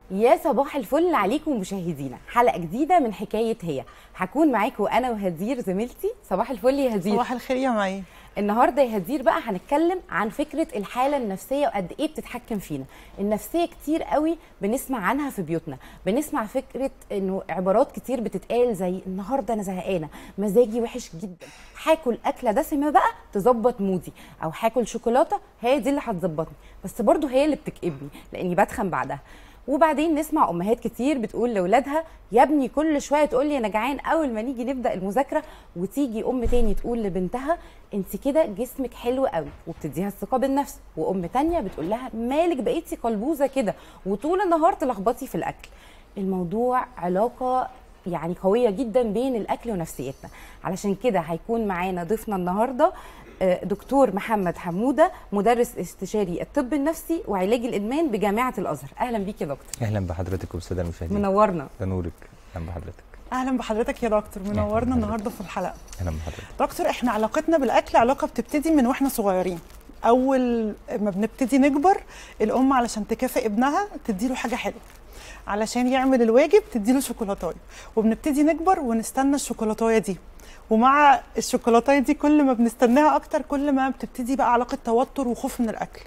يا صباح الفل عليكم مشاهدينا حلقه جديده من حكايه هي هكون معاكم انا وهدير زميلتي صباح الفل يا هدير صباح الخير يا مي النهارده يا هدير بقى هنتكلم عن فكره الحاله النفسيه وقد ايه بتتحكم فينا النفسيه كتير قوي بنسمع عنها في بيوتنا بنسمع فكره انه عبارات كتير بتتقال زي النهارده انا زهقانه مزاجي وحش جدا هاكل اكله دسمه بقى تظبط مودي او هاكل شوكولاته هي دي اللي هتظبطني بس برضو هي اللي بتكئبني لاني بتخن بعدها وبعدين نسمع امهات كتير بتقول لاولادها يا ابني كل شويه تقول لي انا جعان اول ما نيجي نبدا المذاكره وتيجي ام تاني تقول لبنتها انت كده جسمك حلو قوي وبتديها الثقه بالنفس وام تانية بتقول لها مالك بقيتي قلبوزه كده وطول النهار تلخبطي في الاكل الموضوع علاقه يعني قويه جدا بين الاكل ونفسيتنا علشان كده هيكون معانا ضيفنا النهارده آه، دكتور محمد حموده مدرس استشاري الطب النفسي وعلاج الادمان بجامعه الازهر اهلا بيك يا دكتور اهلا بحضرتك والساده المشاهدين منورنا ده نورك اهلا بحضرتك اهلا بحضرتك يا دكتور منورنا النهارده في الحلقه اهلا بحضرتك دكتور احنا علاقتنا بالاكل علاقه بتبتدي من واحنا صغيرين اول ما بنبتدي نكبر الام علشان تكافئ ابنها تديله حاجه حلوه علشان يعمل الواجب تديله شوكولاتايه وبنبتدي نكبر ونستنى الشوكولاتايه دي ومع الشوكولاتايه دي كل ما بنستناها اكتر كل ما بتبتدي بقى علاقه توتر وخوف من الاكل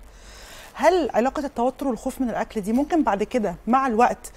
هل علاقه التوتر والخوف من الاكل دي ممكن بعد كده مع الوقت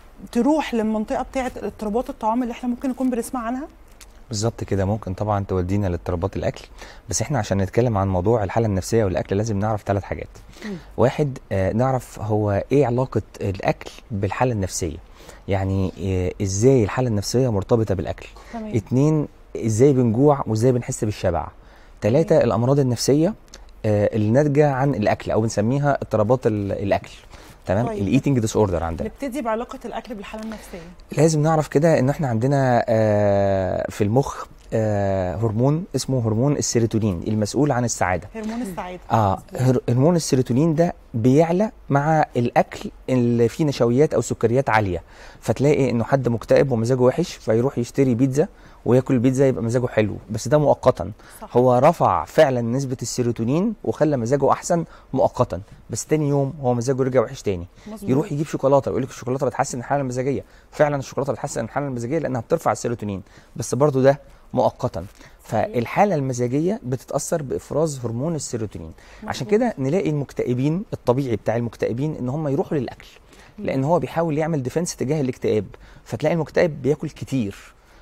تروح للمنطقه بتاعه اضطرابات الطعام اللي احنا ممكن نكون بنسمع عنها بالظبط كده ممكن طبعا تودينا لاضطرابات الاكل بس احنا عشان نتكلم عن موضوع الحاله النفسيه والاكل لازم نعرف ثلاث حاجات واحد آه نعرف هو ايه علاقه الاكل بالحاله النفسيه يعني آه ازاي الحاله النفسيه مرتبطه بالاكل تمام اتنين ازاي بنجوع وازاي بنحس بالشبع ثلاثة الامراض النفسيه آه اللي ناتجه عن الاكل او بنسميها اضطرابات ال- الاكل تمام طيب. الايتنج ديس اوردر عندنا نبتدي بعلاقه الاكل بالحاله النفسيه لازم نعرف كده ان احنا عندنا آه، في المخ آه، هرمون اسمه هرمون السيروتونين المسؤول عن السعاده هرمون السعاده اه مظبوط. هر- هرمون السيروتونين ده بيعلى مع الاكل اللي فيه نشويات او سكريات عاليه فتلاقي انه حد مكتئب ومزاجه وحش فيروح يشتري بيتزا وياكل البيتزا يبقى مزاجه حلو بس ده مؤقتا صح. هو رفع فعلا نسبه السيروتونين وخلى مزاجه احسن مؤقتا بس تاني يوم هو مزاجه رجع وحش تاني مظبوط. يروح يجيب شوكولاته ويقول لك الشوكولاته بتحسن الحاله المزاجيه فعلا الشوكولاته بتحسن الحاله المزاجيه لانها بترفع السيروتونين بس برضو ده مؤقتا فالحاله المزاجيه بتتاثر بافراز هرمون السيروتونين عشان كده نلاقي المكتئبين الطبيعي بتاع المكتئبين ان هم يروحوا للاكل لان هو بيحاول يعمل ديفنس تجاه الاكتئاب فتلاقي المكتئب بياكل كتير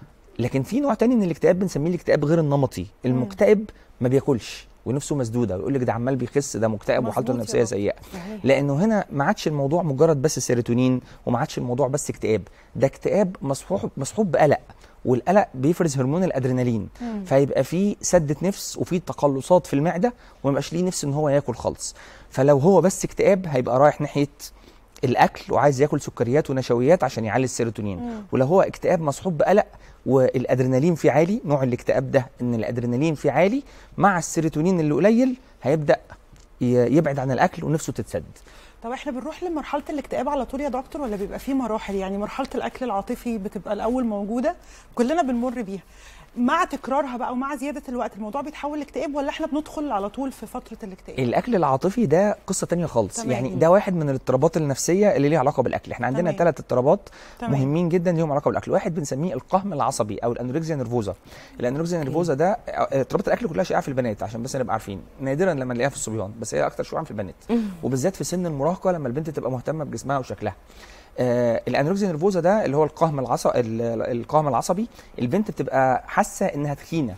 لكن في نوع تاني من الاكتئاب بنسميه الاكتئاب غير النمطي المكتئب ما بياكلش ونفسه مسدوده ويقول لك ده عمال بيخس ده مكتئب وحالته مظبوط يا النفسيه دكتور. سيئه صحيح. لانه هنا ما عادش الموضوع مجرد بس سيروتونين وما عادش الموضوع بس اكتئاب ده اكتئاب مصحوب مصحوب بقلق والقلق بيفرز هرمون الادرينالين مم. فيبقى في سده نفس وفي تقلصات في المعده وما يبقاش ليه نفس ان هو ياكل خالص فلو هو بس اكتئاب هيبقى رايح ناحيه الاكل وعايز ياكل سكريات ونشويات عشان يعلي السيروتونين مم. ولو هو اكتئاب مصحوب بقلق والادرينالين فيه عالي نوع الاكتئاب ده ان الادرينالين فيه عالي مع السيروتونين اللي قليل هيبدا ي- يبعد عن الاكل ونفسه تتسد طب احنا بنروح لمرحله الاكتئاب على طول يا دكتور ولا بيبقى في مراحل يعني مرحله الاكل العاطفي بتبقى الاول موجوده كلنا بنمر بيها مع تكرارها بقى ومع زياده الوقت الموضوع بيتحول لاكتئاب ولا احنا بندخل على طول في فتره الاكتئاب الاكل العاطفي ده قصه تانية خالص تمام. يعني ده واحد من الاضطرابات النفسيه اللي ليها علاقه بالاكل احنا عندنا تمام. ثلاث اضطرابات تمام. مهمين جدا ليهم علاقه بالاكل واحد بنسميه القهم العصبي او الانوركسيا نيرفوزا الانوركسيا نيرفوزا ده اضطرابات الاكل كلها شائعه في البنات عشان بس نبقى عارفين نادرا لما نلاقيها في الصبيان بس هي اكتر شيوعا في البنات وبالذات في سن المراهقه لما البنت تبقى مهتمه بجسمها وشكلها آه الانوركسيا نيرفوزا ده اللي هو القهم العصبي القهم العصبي البنت بتبقى حاسه انها تخينه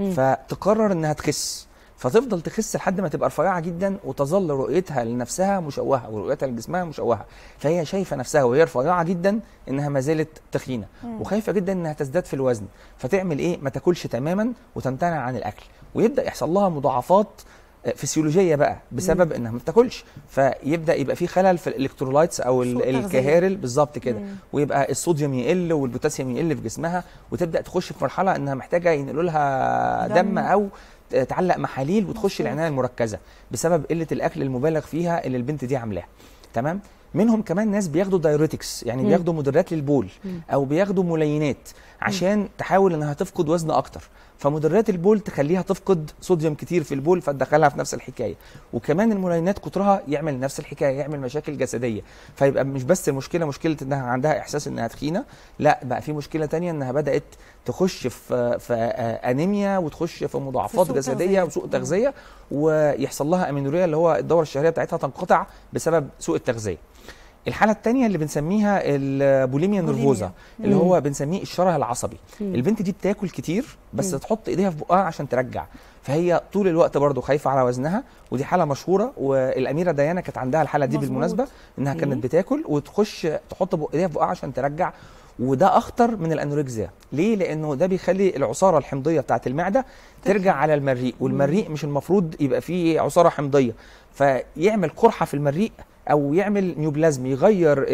فتقرر انها تخس فتفضل تخس لحد ما تبقى رفيعه جدا وتظل رؤيتها لنفسها مشوهه ورؤيتها لجسمها مشوهه فهي شايفه نفسها وهي رفيعه جدا انها ما زالت تخينه وخايفه جدا انها تزداد في الوزن فتعمل ايه ما تاكلش تماما وتمتنع عن الاكل ويبدا يحصل لها مضاعفات آه، فسيولوجيه بقى بسبب انها ما بتاكلش فيبدا يبقى في خلل في الالكترولايتس او ال- سوء تغذية. الكهارل بالظبط كده مم. ويبقى الصوديوم يقل والبوتاسيوم يقل في جسمها وتبدا تخش في مرحله انها محتاجه ينقلوا لها دم. دم, او ت- تعلق محاليل وتخش مظبوط. العنايه المركزه بسبب قله الاكل المبالغ فيها اللي البنت دي عاملاها تمام منهم كمان ناس بياخدوا دايوريتكس يعني مم. بياخدوا مدرات للبول مم. او بياخدوا ملينات عشان تحاول انها تفقد وزن اكتر فمدرات البول تخليها تفقد صوديوم كتير في البول فتدخلها في نفس الحكايه وكمان المولينات كترها يعمل نفس الحكايه يعمل مشاكل جسديه فيبقى مش بس المشكله مشكله انها عندها احساس انها تخينه لا بقى في مشكله تانية انها بدات تخش في في آه، انيميا وتخش في مضاعفات سوء جسديه تغذية. وسوء مم. تغذيه ويحصل لها امينوريا اللي هو الدوره الشهريه بتاعتها تنقطع بسبب سوء التغذيه الحاله الثانيه اللي بنسميها البوليميا بوليميا. نرفوزا اللي مم. هو بنسميه الشره العصبي مم. البنت دي بتاكل كتير بس مم. تحط ايديها في بقها عشان ترجع فهي طول الوقت برضو خايفه على وزنها ودي حاله مشهوره والاميره ديانا كانت عندها الحاله دي مظبوط. بالمناسبه انها مم. كانت بتاكل وتخش تحط بق- ايديها في بقها عشان ترجع وده اخطر من الانوركسيا ليه لانه ده بيخلي العصاره الحمضيه بتاعه المعده ترجع على المريء والمريء مش المفروض يبقى فيه عصاره حمضيه فيعمل قرحه في المريء او يعمل نيوبلازم يغير ال-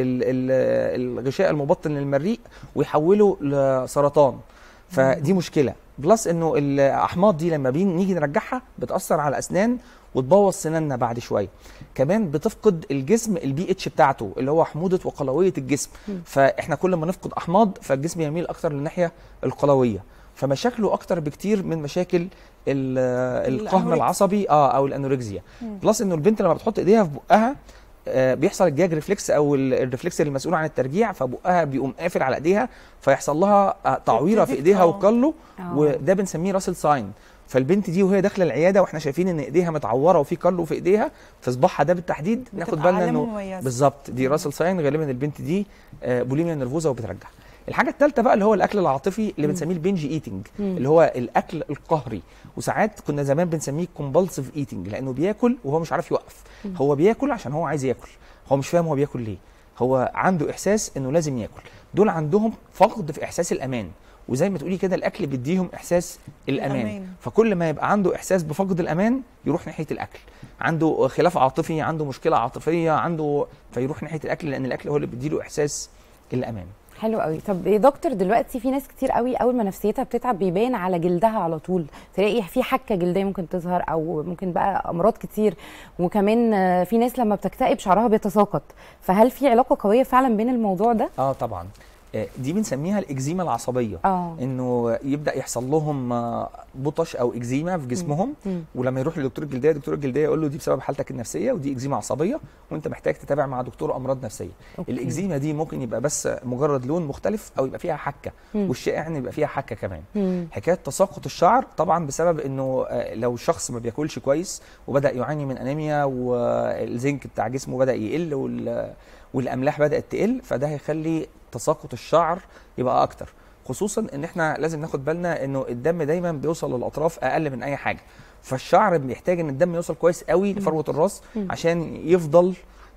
ال- الغشاء المبطن للمريء ويحوله لسرطان فدي مشكله بلس انه الاحماض دي لما بين نيجي نرجعها بتاثر على الاسنان وتبوظ سناننا بعد شويه كمان بتفقد الجسم البي اتش بتاعته اللي هو حموضه وقلويه الجسم مم. فاحنا كل ما نفقد احماض فالجسم يميل اكتر للناحيه القلويه فمشاكله اكتر بكتير من مشاكل ال- القهم الأنوركسيا. العصبي اه او الانوركسيا مم. بلس انه البنت لما بتحط ايديها في بقها آه، بيحصل الجاج ريفلكس او ال- الريفلكس المسؤول عن الترجيع فبقها بيقوم قافل على ايديها فيحصل لها آه، تعويره في تبتدي- ايديها آه. وكله آه. وده بنسميه راسل ساين فالبنت دي وهي داخله العياده واحنا شايفين ان ايديها متعوره وفي كله في ايديها في صباعها ده بالتحديد ناخد بتبقى بالنا علامة انه مميزة. بالظبط دي راسل ساين غالبا البنت دي آه، بوليميا نرفوزا وبترجع الحاجه الثالثه بقى اللي هو الاكل العاطفي اللي مم. بنسميه البنج ايتنج مم. اللي هو الاكل القهري وساعات كنا زمان بنسميه كومبالسيف ايتنج لانه بياكل وهو مش عارف يوقف مم. هو بياكل عشان هو عايز ياكل هو مش فاهم هو بياكل ليه هو عنده احساس انه لازم ياكل دول عندهم فقد في احساس الامان وزي ما تقولي كده الاكل بيديهم احساس الامان, الأمان. فكل ما يبقى عنده احساس بفقد الامان يروح ناحيه الاكل عنده خلاف عاطفي عنده مشكله عاطفيه عنده فيروح ناحيه الاكل لان الاكل هو اللي بيديله احساس الامان حلو قوي طب يا دكتور دلوقتي في ناس كتير قوي اول ما نفسيتها بتتعب بيبان على جلدها على طول تلاقي في حكه جلديه ممكن تظهر او ممكن بقى امراض كتير وكمان آه، في ناس لما بتكتئب شعرها بيتساقط فهل في علاقه قويه فعلا بين الموضوع ده اه طبعا آه، دي بنسميها الاكزيما العصبيه اه انه يبدا يحصل لهم آه، بطش او اكزيما في جسمهم مم. ولما يروح لدكتور الجلديه دكتور الجلديه يقول له دي بسبب حالتك النفسيه ودي اكزيما عصبيه وانت محتاج تتابع مع دكتور امراض نفسيه أوكي. الاكزيما دي ممكن يبقى بس مجرد لون مختلف او يبقى فيها حكه مم. والشائع ان يبقى فيها حكه كمان مم. حكايه تساقط الشعر طبعا بسبب انه آه، لو شخص ما بياكلش كويس وبدا يعاني من انيميا والزنك بتاع جسمه بدا يقل وال- والاملاح بدات تقل فده هيخلي تساقط الشعر يبقى اكتر خصوصا ان احنا لازم ناخد بالنا انه الدم دايما بيوصل للاطراف اقل من اي حاجه فالشعر بيحتاج ان الدم يوصل كويس قوي لفروه الراس مم. عشان يفضل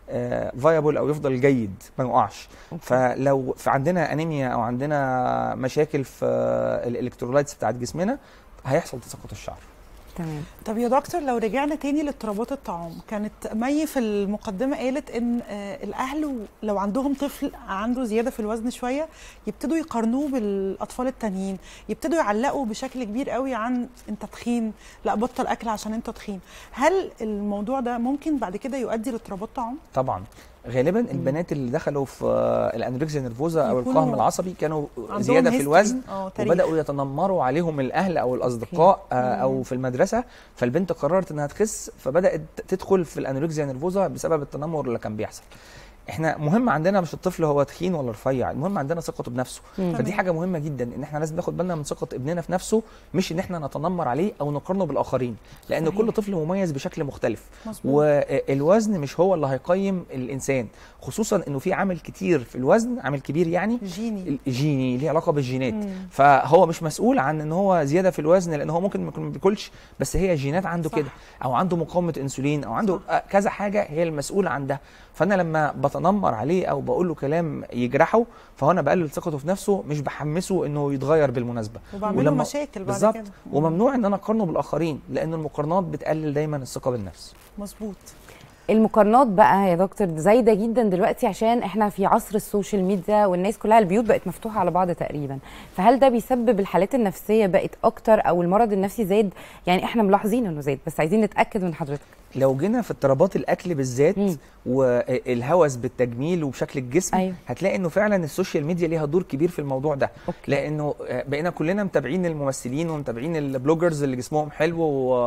فايبل او يفضل جيد ما يقعش فلو في عندنا انيميا او عندنا مشاكل في الالكترولايتس بتاعت جسمنا هيحصل تساقط الشعر تمام طب يا دكتور لو رجعنا تاني لاضطرابات الطعام كانت مي في المقدمه قالت ان آه، الاهل لو عندهم طفل عنده زياده في الوزن شويه يبتدوا يقارنوه بالاطفال التانيين يبتدوا يعلقوا بشكل كبير قوي عن انت تخين لا بطل اكل عشان انت تخين هل الموضوع ده ممكن بعد كده يؤدي لاضطرابات طعام طبعا غالبا البنات اللي دخلوا في آه، الانوركسيا نرفوزا او يكونوا القهم العصبي كانوا عندهم زياده في history. الوزن اه تاريخ. وبداوا يتنمروا عليهم الاهل او الاصدقاء آه، او مم. في المدرسه فالبنت قررت انها تخس فبدات تدخل في الانوركسيا نرفوزا بسبب التنمر اللي كان بيحصل احنا مهم عندنا مش الطفل هو تخين ولا رفيع المهم عندنا ثقته بنفسه مم. فدي تمام. حاجه مهمه جدا ان احنا لازم ناخد بالنا من ثقه ابننا في نفسه مش ان احنا نتنمر عليه او نقارنه بالاخرين لان صحيح. كل طفل مميز بشكل مختلف مظبوط. والوزن مش هو اللي هيقيم الانسان خصوصا انه في عامل كتير في الوزن عامل كبير يعني جيني الجيني ليه علاقه بالجينات مم. فهو مش مسؤول عن ان هو زياده في الوزن لان هو ممكن ما يكون ما بياكلش بس هي الجينات عنده صح. كده او عنده مقاومه انسولين او عنده صح. آه، كذا حاجه هي المسؤوله عن ده فانا لما بتنمر عليه او بقول له كلام يجرحه فهو انا بقلل ثقته في نفسه مش بحمسه انه يتغير بالمناسبه وبعمل له ولما- مشاكل بعد بالظبط كده وممنوع ان انا اقارنه بالاخرين لان المقارنات بتقلل دايما الثقه بالنفس مظبوط المقارنات بقى يا دكتور زايده جدا دلوقتي عشان احنا في عصر السوشيال ميديا والناس كلها البيوت بقت مفتوحه على بعض تقريبا فهل ده بيسبب الحالات النفسيه بقت اكتر او المرض النفسي زاد يعني احنا ملاحظين انه زاد بس عايزين نتاكد من حضرتك لو جينا في اضطرابات الاكل بالذات مم. والهوس بالتجميل وبشكل الجسم أيوة. هتلاقي انه فعلا السوشيال ميديا ليها دور كبير في الموضوع ده أوكي. لانه آه، بقينا كلنا متابعين الممثلين ومتابعين البلوجرز اللي جسمهم حلو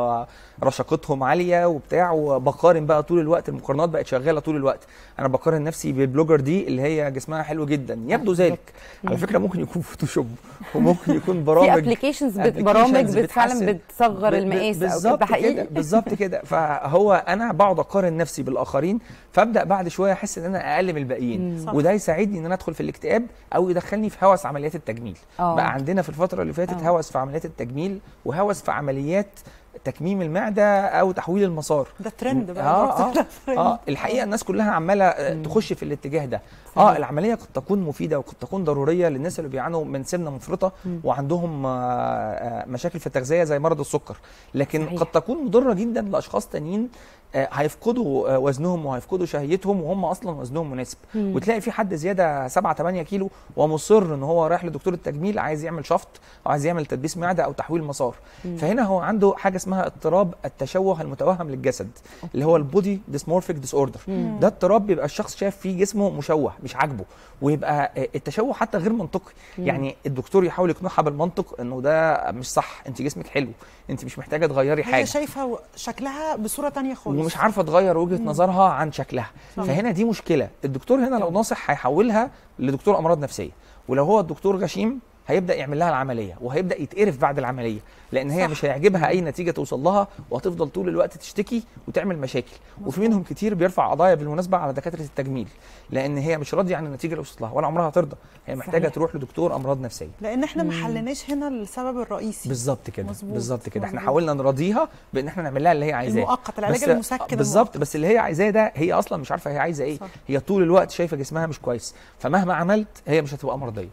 ورشاقتهم عاليه وبتاع وبقارن بقى طول الوقت المقارنات بقت شغاله طول الوقت انا بقارن نفسي بالبلوجر دي اللي هي جسمها حلو جدا يبدو ذلك على فكره ممكن يكون فوتوشوب وممكن يكون في برامج ابلكيشنز برامج applications بت فعلا بتحسن. بتصغر ب- ب- المقاس او كده بالظبط ده كده حقيقي بالظبط كده فهو انا بقعد اقارن نفسي بالاخرين فابدا بعد شويه احس ان انا اقل من الباقيين صح. وده يساعدني ان انا ادخل في الاكتئاب او يدخلني في هوس عمليات التجميل آه. بقى عندنا في الفتره اللي فاتت آه. هوس في عمليات التجميل وهوس في عمليات تكميم المعده او تحويل المسار ده ترند بقى اه برضه. اه اه الحقيقه الناس كلها عماله آه، تخش في الاتجاه ده اه العمليه قد تكون مفيده وقد تكون ضروريه للناس اللي بيعانوا من سمنه مفرطه وعندهم آه، آه، مشاكل في التغذيه زي مرض السكر لكن صحيح. قد تكون مضره جدا لاشخاص تانيين آه، هيفقدوا آه، وزنهم وهيفقدوا شهيتهم وهم اصلا وزنهم مناسب وتلاقي في حد زياده 7 8 كيلو ومصر ان هو رايح لدكتور التجميل عايز يعمل شفط او عايز يعمل تدبيس معده او تحويل مسار فهنا هو عنده حاجه اسمها اضطراب التشوه المتوهم للجسد اللي هو البودي ديسمورفيك ديس اوردر ده اضطراب بيبقى الشخص شايف فيه جسمه مشوه مش عاجبه ويبقى آه، التشوه حتى غير منطقي يعني الدكتور يحاول يقنعها بالمنطق انه ده مش صح انت جسمك حلو انت مش محتاجه تغيري هي حاجه شايفه شكلها بصوره تانية خالص ومش عارفه تغير وجهه نظرها عن شكلها فهنا دي مشكله الدكتور هنا لو ناصح هيحولها لدكتور امراض نفسيه ولو هو الدكتور غشيم هيبدا يعمل لها العمليه وهيبدا يتقرف بعد العمليه لان هي صح. مش هيعجبها اي نتيجه توصل لها وهتفضل طول الوقت تشتكي وتعمل مشاكل وفي منهم كتير بيرفع قضايا بالمناسبه على دكاتره التجميل لان هي مش راضيه عن النتيجه اللي وصلت لها ولا عمرها هترضى هي محتاجه صحيح. تروح لدكتور امراض نفسيه لان احنا ما حليناش هنا السبب الرئيسي بالظبط كده مظبوط، بالظبط كده احنا مظبوط. حاولنا نراضيها بان احنا نعمل لها اللي هي عايزاه المؤقت العلاج بس- المسكن بالظبط المؤقت. بس اللي هي عايزاه ده هي اصلا مش عارفه هي عايزه ايه صح. هي طول الوقت شايفه جسمها مش كويس فمهما عملت هي مش هتبقى مرضيه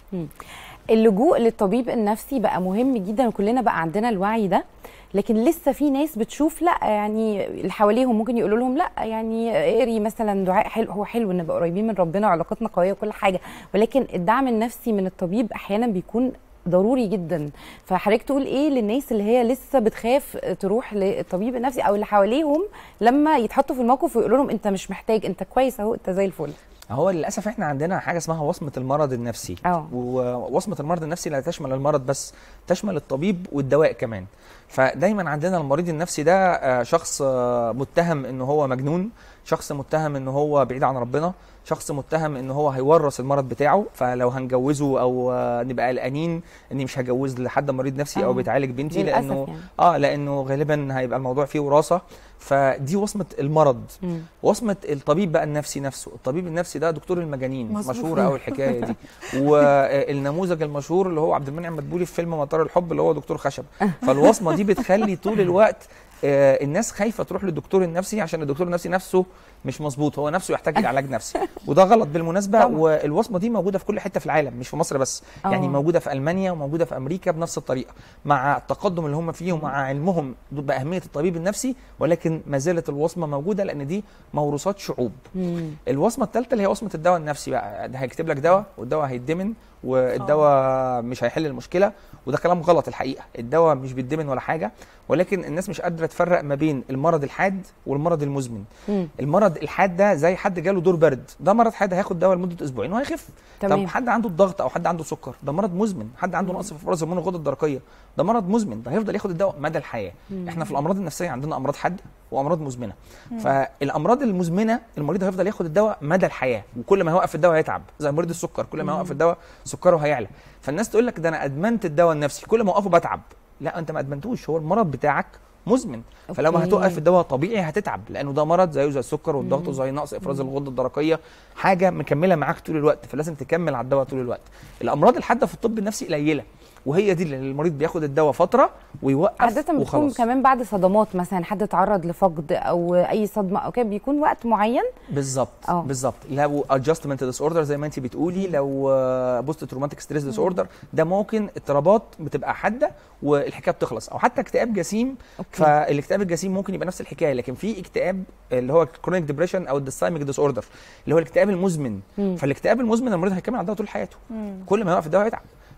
اللجوء للطبيب النفسي بقى مهم جدا وكلنا بقى عندنا الوعي ده لكن لسه في ناس بتشوف لا يعني اللي حواليهم ممكن يقولوا لهم لا يعني اقري مثلا دعاء حلو هو حلو ان نبقى قريبين من ربنا وعلاقتنا قويه وكل حاجه ولكن الدعم النفسي من الطبيب احيانا بيكون ضروري جدا فحضرتك تقول ايه للناس اللي هي لسه بتخاف تروح للطبيب النفسي او اللي حواليهم لما يتحطوا في الموقف ويقولوا لهم انت مش محتاج انت كويس اهو انت زي الفل هو للاسف احنا عندنا حاجه اسمها وصمه المرض النفسي اه. ووصمه المرض النفسي لا تشمل المرض بس تشمل الطبيب والدواء كمان فدايما عندنا المريض النفسي ده آه، شخص آه، متهم ان هو مجنون شخص متهم ان هو بعيد عن ربنا شخص متهم ان هو هيورث المرض بتاعه فلو هنجوزه او آه، نبقى قلقانين اني مش هجوز لحد مريض نفسي او اه. بيتعالج بنتي للأسف لانه يعني. اه لانه غالبا هيبقى الموضوع فيه وراثه فدي وصمه المرض مم. وصمه الطبيب بقى النفسي نفسه الطبيب النفسي ده دكتور المجانين مظبوط. مشهوره قوي الحكايه دي والنموذج المشهور اللي هو عبد المنعم مدبولي في فيلم مطار الحب اللي هو دكتور خشب فالوصمه دي بتخلي طول الوقت آه، الناس خايفه تروح للدكتور النفسي عشان الدكتور النفسي نفسه مش مظبوط هو نفسه يحتاج لعلاج نفسي وده غلط بالمناسبه طبعا. والوصمه دي موجوده في كل حته في العالم مش في مصر بس يعني اه. موجوده في المانيا وموجوده في امريكا بنفس الطريقه مع التقدم اللي هم فيه ومع علمهم باهميه الطبيب النفسي ولكن ما زالت الوصمه موجوده لان دي موروثات شعوب مم. الوصمه الثالثه اللي هي وصمه الدواء النفسي بقى ده هيكتب لك دواء والدواء هيتدمن والدواء مش هيحل المشكله وده كلام غلط الحقيقه الدواء مش بيتدمن ولا حاجه ولكن الناس مش قادره تفرق ما بين المرض الحاد والمرض المزمن مم. المرض الحاد ده زي حد جاله دور برد ده مرض حاد هياخد دواء لمده اسبوعين وهيخف تمام. طب حد عنده الضغط او حد عنده سكر ده مرض مزمن حد عنده نقص في افراز هرمون الغده الدرقيه ده مرض مزمن ده هيفضل ياخد الدواء مدى الحياه احنا في الامراض النفسيه عندنا امراض حاده وامراض مزمنه فالامراض المزمنه المريض هيفضل ياخد الدواء مدى الحياه وكل ما يوقف الدواء هيتعب زي مريض السكر كل ما يوقف الدواء سكره هيعلى فالناس تقول لك ده انا ادمنت الدواء النفسي كل ما اوقفه بتعب لا انت ما ادمنتوش هو المرض بتاعك مزمن فلما أوكي. هتوقف الدواء طبيعي هتتعب لانه ده مرض زيه زي السكر والضغط وزي نقص افراز الغده الدرقيه حاجه مكمله معاك طول الوقت فلازم تكمل على الدواء طول الوقت الامراض الحاده في الطب النفسي قليله وهي دي اللي المريض بياخد الدواء فتره ويوقف عادة بتكون وخلاص كمان بعد صدمات مثلا حد اتعرض لفقد او اي صدمه او كده بيكون وقت معين بالظبط اه. بالظبط لو ادجستمنت ديس اوردر زي ما انت بتقولي لو بوست تروماتيك ستريس ديس اوردر ده ممكن اضطرابات بتبقى حاده والحكايه بتخلص او حتى اكتئاب جسيم اوكي فالاكتئاب الجسيم ممكن يبقى نفس الحكايه لكن في اكتئاب اللي هو كرونيك ديبريشن او الديسايميك ديس اوردر اللي هو الاكتئاب المزمن مم. فالاكتئاب المزمن المريض هيكمل على الدواء طول حياته كل ما يوقف الدواء هيتعب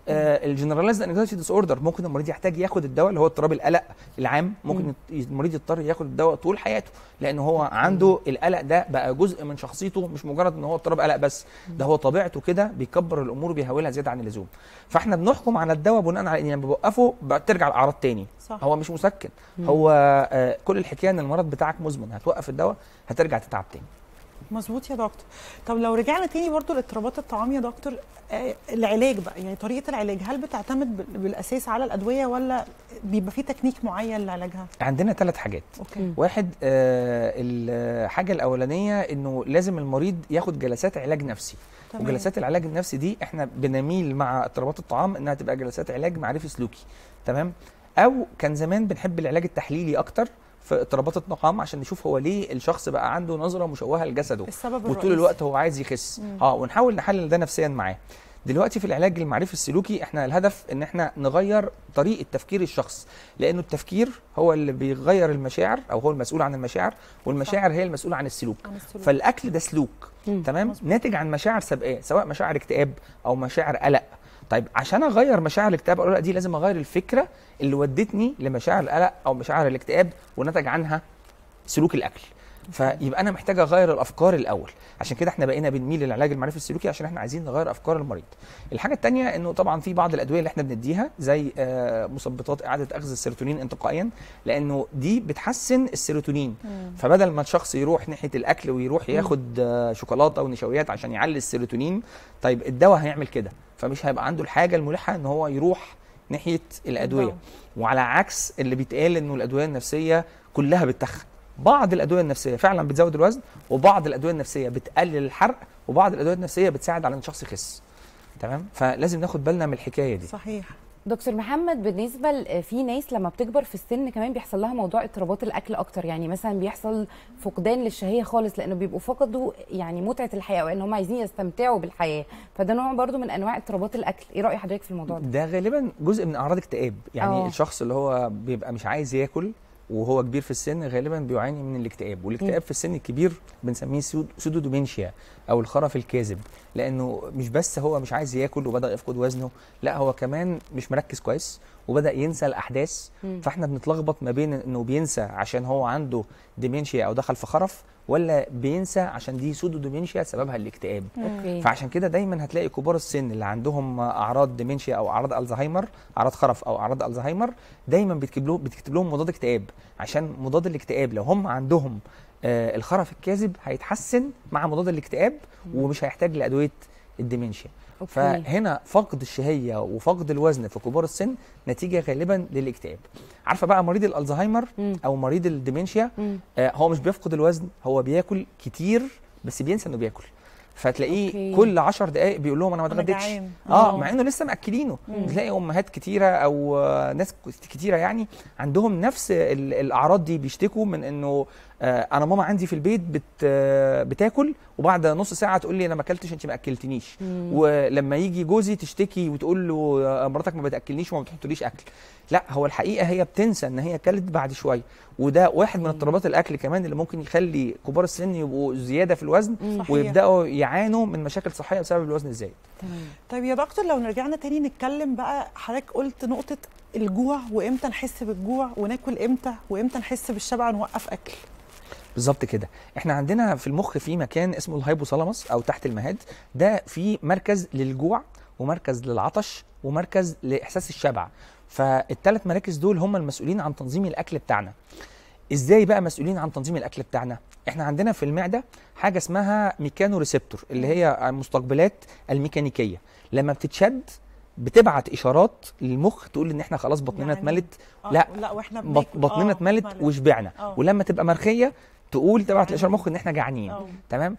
الجنراليزد انكزايتي ديس اوردر ممكن المريض يحتاج ياخد الدواء اللي هو اضطراب القلق العام ممكن يت- المريض يضطر ياخد الدواء طول حياته لان هو عنده القلق ده بقى جزء من شخصيته مش مجرد ان هو اضطراب قلق بس ده هو طبيعته كده بيكبر الامور وبيهولها زياده عن اللزوم فاحنا بنحكم على الدواء بناء على ان لما بوقفه بترجع الاعراض تاني صح هو مش مسكن هو آه، كل الحكايه ان المرض بتاعك مزمن هتوقف الدواء هترجع تتعب تاني مظبوط يا دكتور طب لو رجعنا تاني برضو لاضطرابات الطعام يا دكتور آه العلاج بقى يعني طريقه العلاج هل بتعتمد بال- بالاساس على الادويه ولا بيبقى في تكنيك معين لعلاجها عندنا ثلاث حاجات اوكي واحد آه، الحاجه الاولانيه انه لازم المريض ياخد جلسات علاج نفسي تمام. وجلسات العلاج النفسي دي احنا بنميل مع اضطرابات الطعام انها تبقى جلسات علاج معرفي سلوكي تمام او كان زمان بنحب العلاج التحليلي اكتر في اضطرابات الطعام عشان نشوف هو ليه الشخص بقى عنده نظره مشوهه لجسده السبب وطول الرئيسي. الوقت هو عايز يخس مم. اه ونحاول نحلل ده نفسيا معاه دلوقتي في العلاج المعرفي السلوكي احنا الهدف ان احنا نغير طريقه تفكير الشخص لانه التفكير هو اللي بيغير المشاعر او هو المسؤول عن المشاعر والمشاعر هي المسؤوله عن السلوك عن السلوك. فالاكل ده سلوك مم. تمام مظبوط. ناتج عن مشاعر سابقه سواء مشاعر اكتئاب او مشاعر قلق طيب عشان اغير مشاعر الاكتئاب او القلق دي لازم اغير الفكره اللي ودتني لمشاعر القلق او مشاعر الاكتئاب ونتج عنها سلوك الاكل فيبقى انا محتاج اغير الافكار الاول عشان كده احنا بقينا بنميل للعلاج المعرفي السلوكي عشان احنا عايزين نغير افكار المريض الحاجه الثانيه انه طبعا في بعض الادويه اللي احنا بنديها زي آه، مثبطات اعاده اخذ السيروتونين انتقائيا لانه دي بتحسن السيروتونين مم. فبدل ما الشخص يروح ناحيه الاكل ويروح ياخد آه، شوكولاته ونشويات عشان يعلي السيروتونين طيب الدواء هيعمل كده فمش هيبقى عنده الحاجه الملحه ان هو يروح ناحيه الادويه الدواء. وعلى عكس اللي بيتقال انه الادويه النفسيه كلها بتتخن بعض الادويه النفسيه فعلا بتزود الوزن وبعض الادويه النفسيه بتقلل الحرق وبعض الادويه النفسيه بتساعد على ان الشخص يخس تمام فلازم ناخد بالنا من الحكايه دي صحيح دكتور محمد بالنسبه ل- في ناس لما بتكبر في السن كمان بيحصل لها موضوع اضطرابات الاكل اكتر يعني مثلا بيحصل فقدان للشهيه خالص لانه بيبقوا فقدوا يعني متعه الحياه وان هم عايزين يستمتعوا بالحياه فده نوع برضو من انواع اضطرابات الاكل ايه راي حضرتك في الموضوع ده ده غالبا جزء من اعراض اكتئاب يعني أوه. الشخص اللي هو بيبقى مش عايز ياكل وهو كبير في السن غالبا بيعاني من الاكتئاب والاكتئاب في السن الكبير بنسميه سود- سودو دومينشيا او الخرف الكاذب لانه مش بس هو مش عايز ياكل وبدا يفقد وزنه لا هو كمان مش مركز كويس وبدا ينسى الاحداث مم. فاحنا بنتلخبط ما بين انه بينسى عشان هو عنده ديمنشيا او دخل في خرف ولا بينسى عشان دي سودو دومينشيا سببها الاكتئاب اوكي فعشان كده دايما هتلاقي كبار السن اللي عندهم اعراض ديمنشيا او اعراض الزهايمر اعراض خرف او اعراض الزهايمر دايما بتكتب لهم بتكتب لهم مضاد اكتئاب عشان مضاد الاكتئاب لو هم عندهم آه الخرف الكاذب هيتحسن مع مضاد الاكتئاب ومش هيحتاج لادويه الديمنشيا اوكي فهنا فقد الشهيه وفقد الوزن في كبار السن نتيجه غالبا للاكتئاب عارفه بقى مريض الالزهايمر مم. او مريض الديمنشيا مم. آه، هو مش بيفقد الوزن هو بياكل كتير بس بينسى انه بياكل فتلاقيه أوكي. كل 10 دقائق بيقول لهم انا ما أنا اتغديتش جعان. اه آه. مع انه لسه ماكلينه تلاقي امهات كتيره او آه، ناس كتيره يعني عندهم نفس ال- الاعراض دي بيشتكوا من انه آه، انا ماما عندي في البيت بت آه، بتاكل وبعد نص ساعه تقول لي انا ما اكلتش انت ما اكلتنيش مم. ولما يجي جوزي تشتكي وتقول له آه، مراتك ما بتاكلنيش وما بتحطليش اكل لا هو الحقيقه هي بتنسى ان هي اكلت بعد شويه وده واحد من اضطرابات الاكل كمان اللي ممكن يخلي كبار السن يبقوا زياده في الوزن صحيح. ويبداوا يعانوا من مشاكل صحيه بسبب الوزن الزايد تمام طيب يا دكتور لو رجعنا تاني نتكلم بقى حضرتك قلت نقطة الجوع وامتى نحس بالجوع وناكل امتى وامتى نحس بالشبع نوقف اكل بالظبط كده احنا عندنا في المخ في مكان اسمه الهايبوثالاموس او تحت المهاد ده في مركز للجوع ومركز للعطش ومركز لاحساس الشبع فالثلاث مراكز دول هم المسؤولين عن تنظيم الاكل بتاعنا ازاي بقى مسؤولين عن تنظيم الاكل بتاعنا احنا عندنا في المعده حاجه اسمها ميكانو ريسبتور اللي هي المستقبلات الميكانيكيه لما بتتشد بتبعت اشارات للمخ تقول ان احنا خلاص بطننا يعني- اتملت آه، لا لا واحنا بط- بناكل. بطننا آه، اتملت اتملت. وشبعنا آه. ولما تبقى مرخيه تقول تبعت جعانين. الاشاره المخ ان احنا جعانين آه. تمام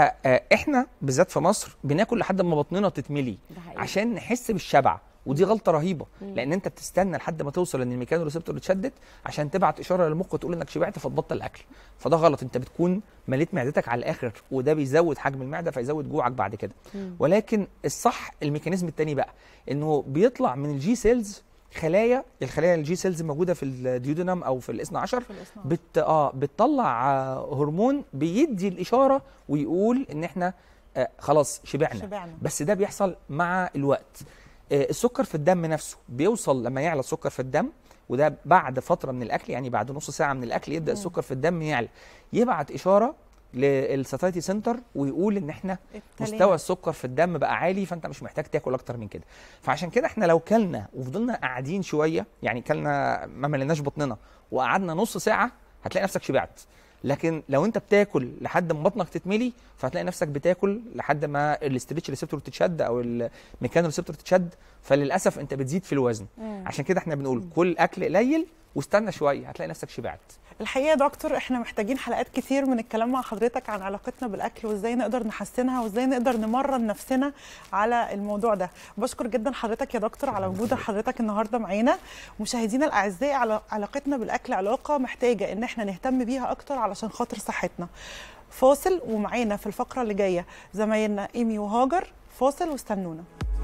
فاحنا بالذات في مصر بناكل لحد ما بطننا تتملي ده حقيقي. عشان نحس بالشبع ودي غلطه رهيبه لان انت بتستنى لحد ما توصل ان الميكانو ريسبتور اتشدت عشان تبعت اشاره للمخ تقول انك شبعت فتبطل الاكل فده غلط انت بتكون مليت معدتك على الاخر وده بيزود حجم المعده فيزود جوعك بعد كده مم. ولكن الصح الميكانيزم التاني بقى انه بيطلع من الجي سيلز خلايا الخلايا الجي سيلز موجوده في الديودنم او في الاثنى عشر في الإصناع. بت اه بتطلع آه، هرمون بيدي الاشاره ويقول ان احنا آه خلاص شبعنا شبعنا بس ده بيحصل مع الوقت آه، السكر في الدم نفسه بيوصل لما يعلى السكر في الدم وده بعد فتره من الاكل يعني بعد نص ساعه من الاكل يبدا السكر في الدم يعلى يبعت اشاره للساتايتي سنتر ويقول ان احنا ابتلينا. مستوى السكر في الدم بقى عالي فانت مش محتاج تاكل اكتر من كده فعشان كده احنا لو كلنا وفضلنا قاعدين شويه يعني كلنا ما مليناش بطننا وقعدنا نص ساعه هتلاقي نفسك شبعت لكن لو انت بتاكل لحد ما بطنك تتملي فهتلاقي نفسك بتاكل لحد ما الاستريتش ريسبتور تتشد او الميكانو ريسبتور تتشد فللاسف انت بتزيد في الوزن عشان كده احنا بنقول كل اكل قليل واستنى شويه هتلاقي نفسك شبعت الحقيقه يا دكتور احنا محتاجين حلقات كتير من الكلام مع حضرتك عن علاقتنا بالاكل وازاي نقدر نحسنها وازاي نقدر نمرن نفسنا على الموضوع ده بشكر جدا حضرتك يا دكتور على وجود حضرتك النهارده معانا مشاهدينا الاعزاء على علاقتنا بالاكل علاقه محتاجه ان احنا نهتم بيها اكتر علشان خاطر صحتنا فاصل ومعانا في الفقره اللي جايه زمايلنا ايمي وهاجر فاصل واستنونا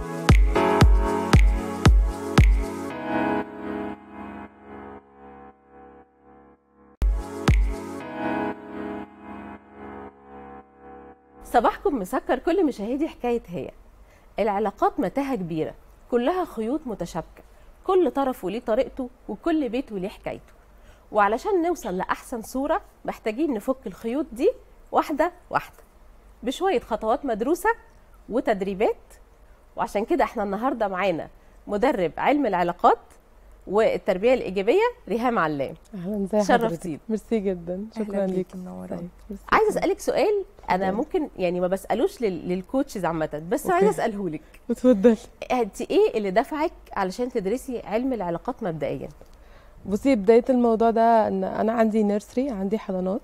صباحكم مسكر كل مشاهدي حكاية هي العلاقات متاهة كبيرة كلها خيوط متشابكة كل طرف وليه طريقته وكل بيت وليه حكايته وعلشان نوصل لأحسن صورة محتاجين نفك الخيوط دي واحدة واحدة بشوية خطوات مدروسة وتدريبات وعشان كده احنا النهاردة معانا مدرب علم العلاقات والتربية الإيجابية ريهام علام اهلا ازي حضرتك شرفتيني ميرسي جدا شكرا أهلا بيكي، ليك منورة. طيب، ميرسي عايزه جداً. اسالك سؤال انا اتفضلي. ممكن يعني ما بسالوش لل- للكوتشز عامه بس أوكي. عايزه اساله لك اتفضلي انت ايه اللي دفعك علشان تدرسي علم العلاقات مبدئيا بصي بدايه الموضوع ده ان انا عندي نيرسري عندي حضانات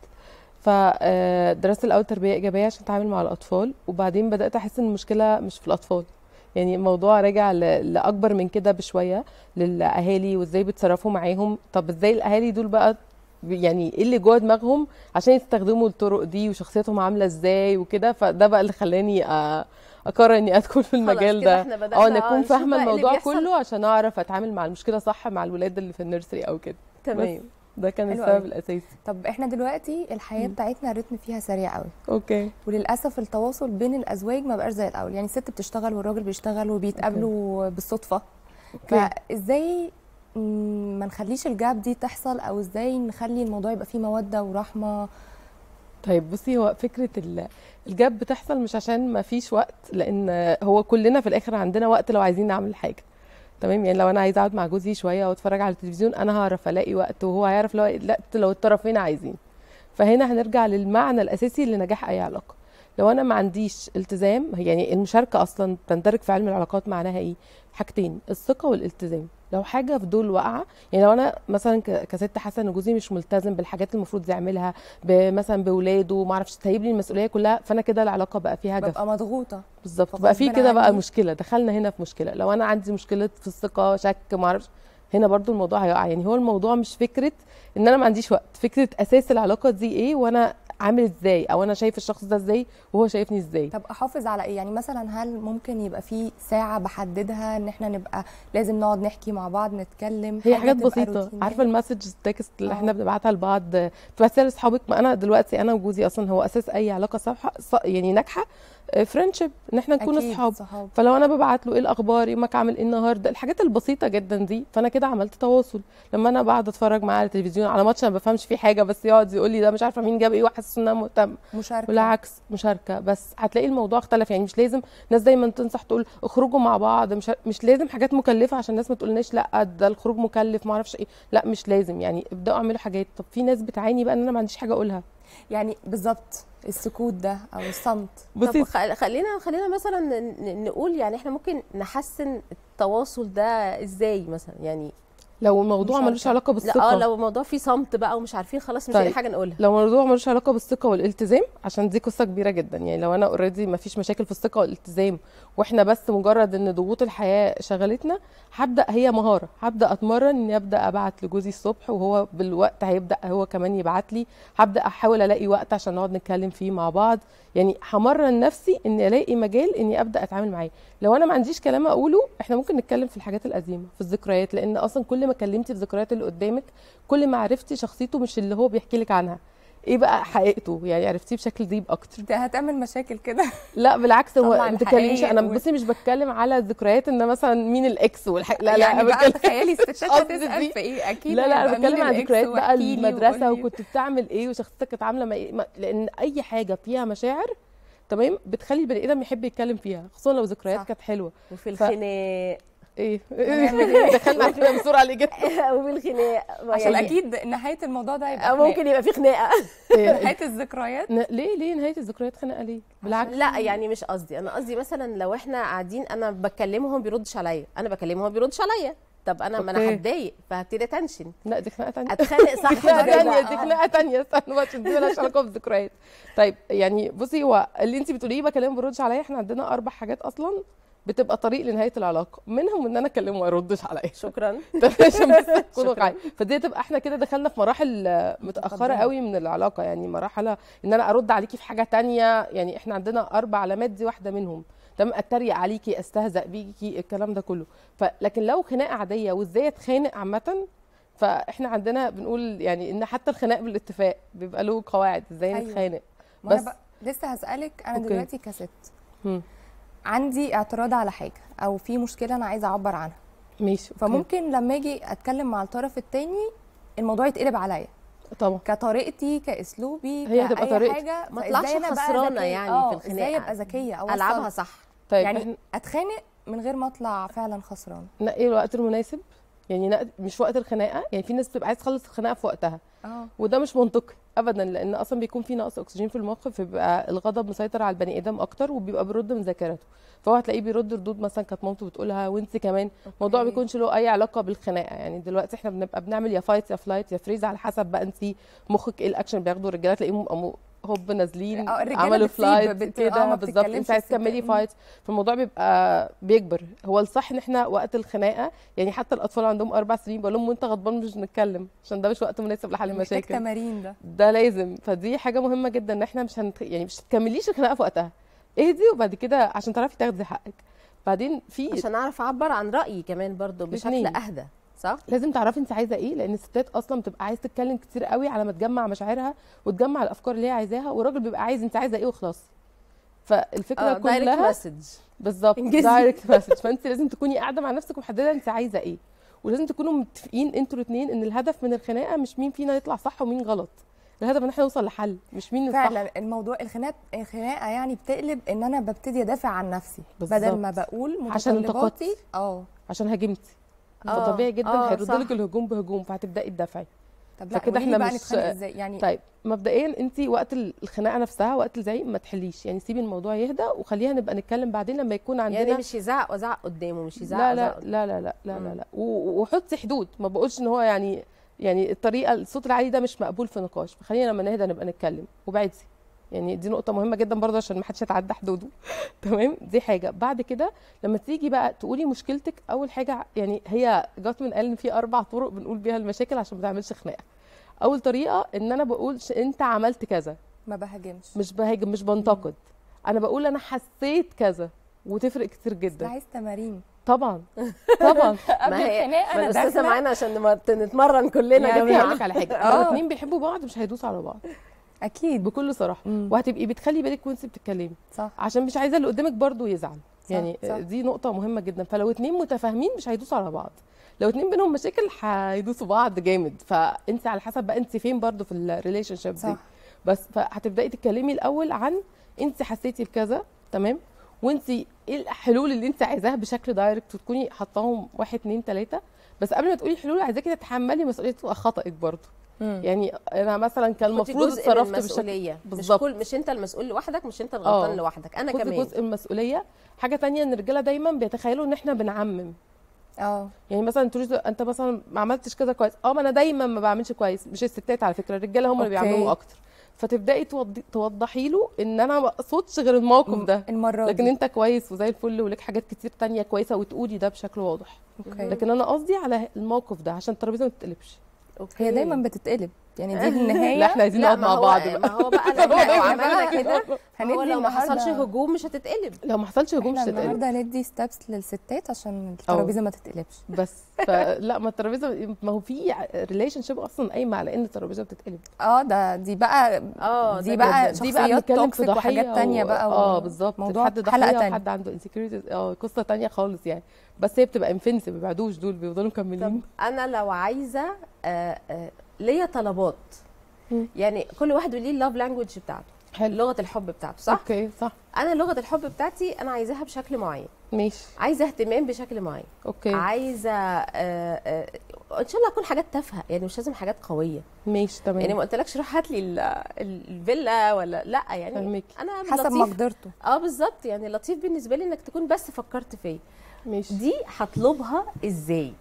فدرست الاول تربيه ايجابيه عشان اتعامل مع الاطفال وبعدين بدات احس ان المشكله مش في الاطفال يعني الموضوع راجع ل- لاكبر من كده بشويه للاهالي وازاي بيتصرفوا معاهم طب ازاي الاهالي دول بقى يعني ايه اللي جوه دماغهم عشان يستخدموا الطرق دي وشخصيتهم عامله ازاي وكده فده بقى اللي خلاني أ- اقرر اني ادخل في المجال كده ده احنا بدأنا اه انا اكون نشوف فاهمه بقى اللي الموضوع بيحصل. كله عشان اعرف اتعامل مع المشكله صح مع الولاد اللي في النيرسري او كده تمام بس ده كان حلو السبب قوي. الاساسي طب احنا دلوقتي الحياه بتاعتنا الريتم فيها سريع قوي اوكي وللاسف التواصل بين الازواج ما بقاش زي الاول يعني الست بتشتغل والراجل بيشتغل وبيتقابلوا بالصدفه اوكي فازاي مم، ما نخليش الجاب دي تحصل او ازاي نخلي الموضوع يبقى فيه موده ورحمه طيب بصي هو فكره ال- الجاب بتحصل مش عشان ما فيش وقت لان هو كلنا في الاخر عندنا وقت لو عايزين نعمل حاجه تمام يعني لو انا عايزه اقعد مع جوزي شويه او اتفرج على التلفزيون انا هعرف الاقي وقت وهو هيعرف لو لا لو الطرفين عايزين فهنا هنرجع للمعنى الاساسي لنجاح اي علاقه لو انا ما عنديش التزام يعني المشاركه اصلا تندرج في علم العلاقات معناها ايه حاجتين الثقه والالتزام لو حاجه في دول واقعه يعني لو انا مثلا ك- كست حاسه ان جوزي مش ملتزم بالحاجات المفروض يعملها ب- مثلا باولاده ما اعرفش سايب لي المسؤوليه كلها فانا كده العلاقه بقى فيها جف ببقى مضغوطه بالظبط فغصب بقى في كده بقى عني. مشكله دخلنا هنا في مشكله لو انا عندي مشكله في الثقه شك ما اعرفش هنا برضو الموضوع هيقع يعني هو الموضوع مش فكره ان انا ما عنديش وقت فكره اساس العلاقه دي ايه وانا عامل ازاي او انا شايف الشخص ده ازاي وهو شايفني ازاي طب احافظ على ايه يعني مثلا هل ممكن يبقى في ساعه بحددها ان احنا نبقى لازم نقعد نحكي مع بعض نتكلم هي حاجة حاجات تبقى بسيطه روتينية؟ عارفه المسج التكست اللي آه. احنا بنبعتها لبعض تبعتيها لاصحابك ما انا دلوقتي انا وجوزي اصلا هو اساس اي علاقه صح يعني ناجحه فريندشيب ان احنا نكون أكيد اصحاب صحاب فلو انا ببعت له ايه الاخبار يومك عامل ايه النهارده الحاجات البسيطه جدا دي فانا كده عملت تواصل لما انا بقعد اتفرج معاه على التلفزيون على ماتش انا ما بفهمش فيه حاجه بس يقعد يقول لي ده مش عارفه مين جاب ايه واحس ان انا مهتم مشاركه بالعكس مشاركه بس هتلاقي الموضوع اختلف يعني مش لازم ناس دايما تنصح تقول اخرجوا مع بعض مش مش لازم حاجات مكلفه عشان الناس ما تقولناش لا ده الخروج مكلف ما اعرفش ايه لا مش لازم يعني ابداوا اعملوا حاجات طب في ناس بتعاني بقى ان انا ما عنديش حاجه اقولها يعني بالظبط السكوت ده او الصمت بصي طب خل- خلينا خلينا مثلا ن- ن- نقول يعني احنا ممكن نحسن التواصل ده ازاي مثلا يعني لو الموضوع مشاركة. ملوش علاقه لا بالثقه اه لو الموضوع فيه صمت بقى ومش عارفين خلاص مش طيب. لاقي حاجه نقولها لو الموضوع ملوش علاقه بالثقه والالتزام عشان دي قصه كبيره جدا يعني لو انا اوريدي ما فيش مشاكل في الثقه والالتزام واحنا بس مجرد ان ضغوط الحياه شغلتنا هبدا هي مهاره هبدا اتمرن اني ابدا ابعت لجوزي الصبح وهو بالوقت هيبدا هو كمان يبعت لي هبدا احاول الاقي وقت عشان نقعد نتكلم فيه مع بعض يعني همرن نفسي اني الاقي مجال اني ابدا اتعامل معاه لو انا ما عنديش كلام اقوله احنا ممكن نتكلم في الحاجات القديمه في الذكريات لان اصلا كل ما كلمتي في ذكريات اللي قدامك كل ما عرفتي شخصيته مش اللي هو بيحكي لك عنها ايه بقى حقيقته يعني عرفتيه بشكل ديب اكتر ده هتعمل مشاكل كده لا بالعكس هو طبعاً ما تتكلميش حقيقي انا و- بصي مش بتكلم على الذكريات ان مثلا مين الاكس والح... لا لا يعني أنا بقى بتكلم تخيلي الستات قصدي هتسال دي. في ايه اكيد لا لا انا هيبقى مين بتكلم عن الإكس ذكريات بقى واحكيلي المدرسه وقولي. وكنت بتعمل ايه وشخصيتك كانت عامله ما إيه ما- لان اي حاجه فيها مشاعر تمام بتخلي البني ادم يحب يتكلم فيها خصوصا لو ذكريات صح. كانت حلوه وفي ف- الخناق ايه دخلنا على بسرعه ليه جدا وفي الخناق عشان يعني اكيد نهايه الموضوع ده هيبقى أو ممكن يبقى في خناقه إيه، نهايه الذكريات ن- ليه ليه نهايه الذكريات خناقه ليه بالعكس لا يعني مش قصدي انا قصدي مثلا لو احنا قاعدين انا بكلمه هو ما بيردش عليا انا بكلمه هو ما بيردش عليا طب انا ما انا أوكي. هتضايق فهبتدي تنشن لا دي خناقه تانية اتخانق صح دي خناقه بطريقة- تانية دي خناقه تانية استنى بقى دي مالهاش علاقه بالذكريات طيب يعني بصي هو اللي انت بتقوليه بكلمه ما بيردش عليا احنا عندنا اربع حاجات اصلا بتبقى طريق لنهايه العلاقه منهم ان انا اكلمه ما يردش عليا شكرا عشان بس تكونوا شكراً. واقعيين فدي تبقى احنا كده دخلنا في مراحل آه، متاخره قوي من العلاقه يعني مرحله ان انا ارد عليكي في حاجه تانية يعني احنا عندنا اربع علامات دي واحده منهم تمام اتريق عليكي استهزأ بيكي الكلام ده كله فلكن لو خناقه عاديه وازاي اتخانق عامه فاحنا عندنا بنقول يعني ان حتى الخناق بالاتفاق بيبقى له قواعد ازاي أيوة. نتخانق ما انا بس- بقى لسه هسالك انا أوكي. دلوقتي كست مم. عندي اعتراض على حاجه او في مشكله انا عايزه اعبر عنها ماشي أوكي. فممكن لما اجي اتكلم مع الطرف التاني الموضوع يتقلب عليا طبعا كطريقتي كاسلوبي هي هتبقى كأي طريقتك. حاجه ما فإزاي اطلعش أنا بقى خسرانة ذكية؟ يعني في آه، الخناقة. ازاي ابقى ذكيه او العبها أوصل. صح طيب يعني يعني اتخانق من غير ما اطلع فعلا خسران نقي الوقت المناسب يعني نق- مش وقت الخناقه يعني في ناس بتبقى عايز تخلص الخناقه في وقتها اه وده مش منطقي ابدا لان اصلا بيكون في نقص اكسجين في المخ فبيبقى الغضب مسيطر على البني ادم اكتر وبيبقى بيرد من ذاكرته فهو هتلاقيه بيرد ردود مثلا كانت مامته بتقولها وانت كمان الموضوع ما أوكي. بيكونش له اي علاقه بالخناقه يعني دلوقتي احنا بنبقى بنعمل يا فايت يا فلايت يا فريز على حسب بقى انت مخك ايه الاكشن بياخده الرجاله تلاقيهم قاموا هوب نازلين آه، الرجالة عملوا بتسيب، فلايت بت- آه، كده ما بالظبط بتتكلمش انت عايز الستات. تكملي فايت فالموضوع بيبقى بيكبر هو الصح ان احنا وقت الخناقه يعني حتى الاطفال عندهم اربع سنين بقول لهم وانت غضبان مش نتكلم عشان ده مش وقت مناسب لحل محتاج المشاكل تمارين ده ده لازم فدي حاجه مهمه جدا ان احنا مش هنت... يعني مش تكمليش الخناقه في وقتها اهدي وبعد كده عشان تعرفي تاخدي حقك بعدين في عشان اعرف اعبر عن رايي كمان برضو بشكل الاتنين. اهدى صح لازم تعرفي انت عايزه ايه لان الستات اصلا بتبقى عايز تتكلم كتير قوي على ما تجمع مشاعرها وتجمع الافكار اللي هي عايزاها والراجل بيبقى عايز انت عايزه ايه وخلاص فالفكره اه دايركت كلها مسج بالظبط انجزي. دايركت مسج فانت لازم تكوني قاعده مع نفسك ومحدده انت عايزه ايه ولازم تكونوا متفقين انتوا الاثنين ان الهدف من الخناقه مش مين فينا يطلع صح ومين غلط الهدف ان احنا نوصل لحل مش مين الصح فعلا الموضوع الخناقه الخناقه يعني بتقلب ان انا ببتدي ادافع عن نفسي بالظبط. بدل ما بقول عشان متطلباتي انتقدتي. اه عشان هاجمتي آه، فطبيعي جدا آه، هيردوا صح. لك الهجوم بهجوم فهتبداي تدافعي طب لا فكده قولي لي احنا بقى مش- نتخانق ازاي يعني طيب مبدئيا انت وقت الخناقه نفسها وقت الزعيق ما تحليش يعني سيبي الموضوع يهدى وخليها نبقى نتكلم بعدين لما يكون عندنا يعني مش يزعق وازعق قدامه مش يزعق لا وازعق لا قدامه. لا لا لا لا لا, مم. لا. و- وحطي حدود ما بقولش ان هو يعني يعني الطريقه الصوت العالي ده مش مقبول في نقاش فخلينا لما نهدى نبقى نتكلم وبعدي يعني دي نقطة مهمة جدا برضه عشان ما حدش يتعدى حدوده تمام دي حاجة بعد كده لما تيجي بقى تقولي مشكلتك أول حاجة يعني هي جاتمن قال إن في أربع طرق بنقول بيها المشاكل عشان ما تعملش خناقة أول طريقة إن أنا بقولش أنت عملت كذا ما بهاجمش مش بهاجم مش بنتقد أنا بقول أنا حسيت كذا وتفرق كتير ده جدا عايز تمارين طبعا طبعا قبل ما هي الخناقه ما انا الاستاذه داخله معانا عشان نمر- نتمرن كلنا يعني يا هقول جماعه لك على حاجه آه. لو اتنين بيحبوا بعض مش هيدوسوا على بعض اكيد بكل صراحه مم. وهتبقي بتخلي بالك وانت بتتكلمي صح عشان مش عايزه اللي قدامك برضو يزعل صح، يعني صح. دي نقطه مهمه جدا فلو اتنين متفاهمين مش هيدوسوا على بعض لو اتنين بينهم مشاكل هيدوسوا بعض جامد فانت على حسب بقى انت فين برضو في الريليشن شيب دي صح بس فهتبداي تتكلمي الاول عن انت حسيتي بكذا تمام وانت ايه الحلول اللي انت عايزاها بشكل دايركت وتكوني حطاهم واحد اتنين تلاته بس قبل ما تقولي حلول عايزاكي تتحملي مسؤوليه خطأك برضو مم. يعني انا مثلا كان خدي المفروض جزء من اتصرفت بشكل المسؤوليه مش بالظبط. كل مش انت المسؤول لوحدك مش انت الغلطان آه. لوحدك انا خدي كمان جزء من المسؤوليه حاجه تانية ان الرجاله دايما بيتخيلوا ان احنا بنعمم اه يعني مثلا تقولي انت مثلا ما عملتش كذا كويس اه ما انا دايما ما بعملش كويس مش الستات على فكره الرجاله هم اللي أوكي. بيعملوا اكتر فتبداي توضي- توضحي له ان انا ما اقصدش غير الموقف ده المره لكن دي انت كويس وزي الفل ولك حاجات كتير تانية كويسه وتقولي ده بشكل واضح اوكي لكن انا قصدي على الموقف ده عشان الترابيزه ما تتقلبش اوكي هي دايما بتتقلب يعني دي النهايه لا احنا عايزين لا نقعد ما مع هو- بعض بقى ما هو بقى لو هو لو ده عملنا بقى كده هو هندي لو ما حصلش النهاردة- هجوم مش هتتقلب لو ما حصلش هجوم مش احنا هتتقلب النهارده ندي ستابس للستات عشان الترابيزه ما تتقلبش بس فلا ما الترابيزه ما هو في ريليشن شيب اصلا قايمه على ان الترابيزه بتتقلب اه ده دي بقى اه دي ده بقى جدا. دي بقى شخصيات بنتكلم في توكسيك وحاجات ضحيه تانية و... بقى و- اه بالظبط موضوع حد حلقة ضحيه تانية. وحد عنده انسكيورتيز اه قصه تانية خالص يعني بس هي بتبقى انفنس ما بيبعدوش دول بيفضلوا طب مكملين انا لو عايزه آه، آه، ليا طلبات مم. يعني كل واحد وليه اللاف لانجوج بتاعته حلو لغه الحب بتاعته صح اوكي صح انا لغه الحب بتاعتي انا عايزاها بشكل معين ماشي عايزه اهتمام بشكل معين اوكي عايزه آه، آه، ان شاء الله تكون حاجات تافهه يعني مش لازم حاجات قويه ماشي تمام يعني ما قلتلكش روح هات لي ال- ال- الفيلا ولا لا يعني فهمك. انا حسب لطيف مقدرته اه بالظبط يعني لطيف بالنسبه لي انك تكون بس فكرت فيا ماشي دي هطلبها ازاي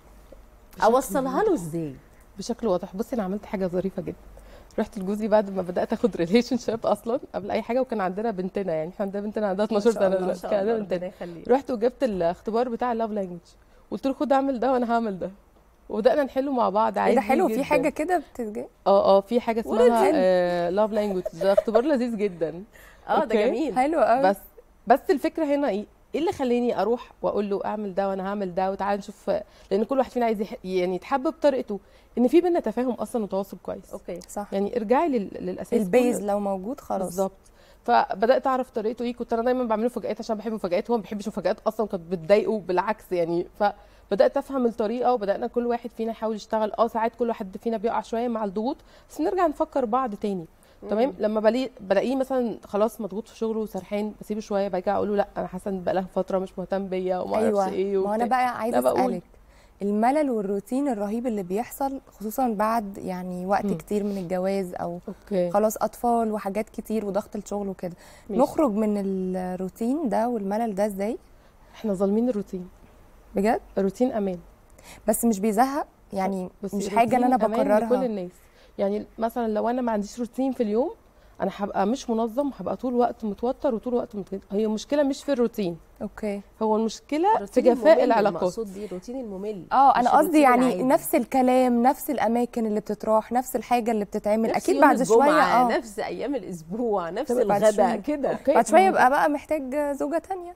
اوصلها له ازاي بشكل واضح بصي انا عملت حاجه ظريفه جدا رحت لجوزي بعد ما بدات اخد ريليشن شيب اصلا قبل اي حاجه وكان عندنا بنتنا يعني احنا عندنا بنتنا عندها 12 سنه ما دلوقتي شاء كان الله عندنا بنتنا ربنا يخليك رحت وجبت الاختبار بتاع اللاف لانجوج قلت له خد اعمل ده وانا هعمل ده وبدانا نحله مع بعض عادي ايه ده حلو جداً. في حاجه كده بتتجي اه اه في حاجه ولد اسمها لاف لانجوج ده اختبار لذيذ جدا اه ده أوكي. جميل حلو قوي بس بس الفكره هنا ايه ايه اللي خلاني اروح واقول له اعمل ده وانا هعمل ده وتعالى نشوف لان كل واحد فينا عايز يح- يعني يتحب بطريقته ان في بينا تفاهم اصلا وتواصل كويس اوكي صح يعني ارجعي لل... للاساس البيز كل- لو موجود خلاص بالظبط فبدات اعرف طريقته ايه كنت انا دايما بعمل له مفاجآت عشان بحب مفاجآت هو ما بيحبش مفاجآت اصلا كانت بتضايقه بالعكس يعني فبدات افهم الطريقه وبدانا كل واحد فينا يحاول يشتغل اه ساعات كل واحد فينا بيقع شويه مع الضغوط بس نرجع نفكر بعض تاني تمام لما بلاقي بلاقيه مثلا خلاص مضغوط في شغله وسرحان بسيبه شويه برجع اقول له لا انا حاسه ان بقالها فتره مش مهتم بيا وما اعرفش ايوه ايه ما انا وبتاع. بقى عايزه لا بقول. اسالك الملل والروتين الرهيب اللي بيحصل خصوصا بعد يعني وقت مم. كتير من الجواز او اوكي خلاص اطفال وحاجات كتير وضغط الشغل وكده ماشي. نخرج من الروتين ده والملل ده ازاي احنا ظالمين الروتين بجد الروتين امان بس مش بيزهق يعني بصي مش حاجه ان انا الروتين أمان لكل بكررها الناس يعني مثلا لو انا ما عنديش روتين في اليوم انا هبقى مش منظم هبقى طول الوقت متوتر وطول الوقت متوتر. هي المشكله مش في الروتين اوكي هو المشكله في الروتين جفاء الممل العلاقات المقصود بيه الروتين الممل اه انا مش قصدي الروتين يعني العادي. نفس الكلام نفس الاماكن اللي بتتراح نفس الحاجه اللي بتتعمل نفس اكيد يوم بعد شويه الجمعة، اه نفس ايام الاسبوع نفس طب بعد الغداء شوية. كده اوكي بعد شويه يبقى بقى محتاج زوجه تانية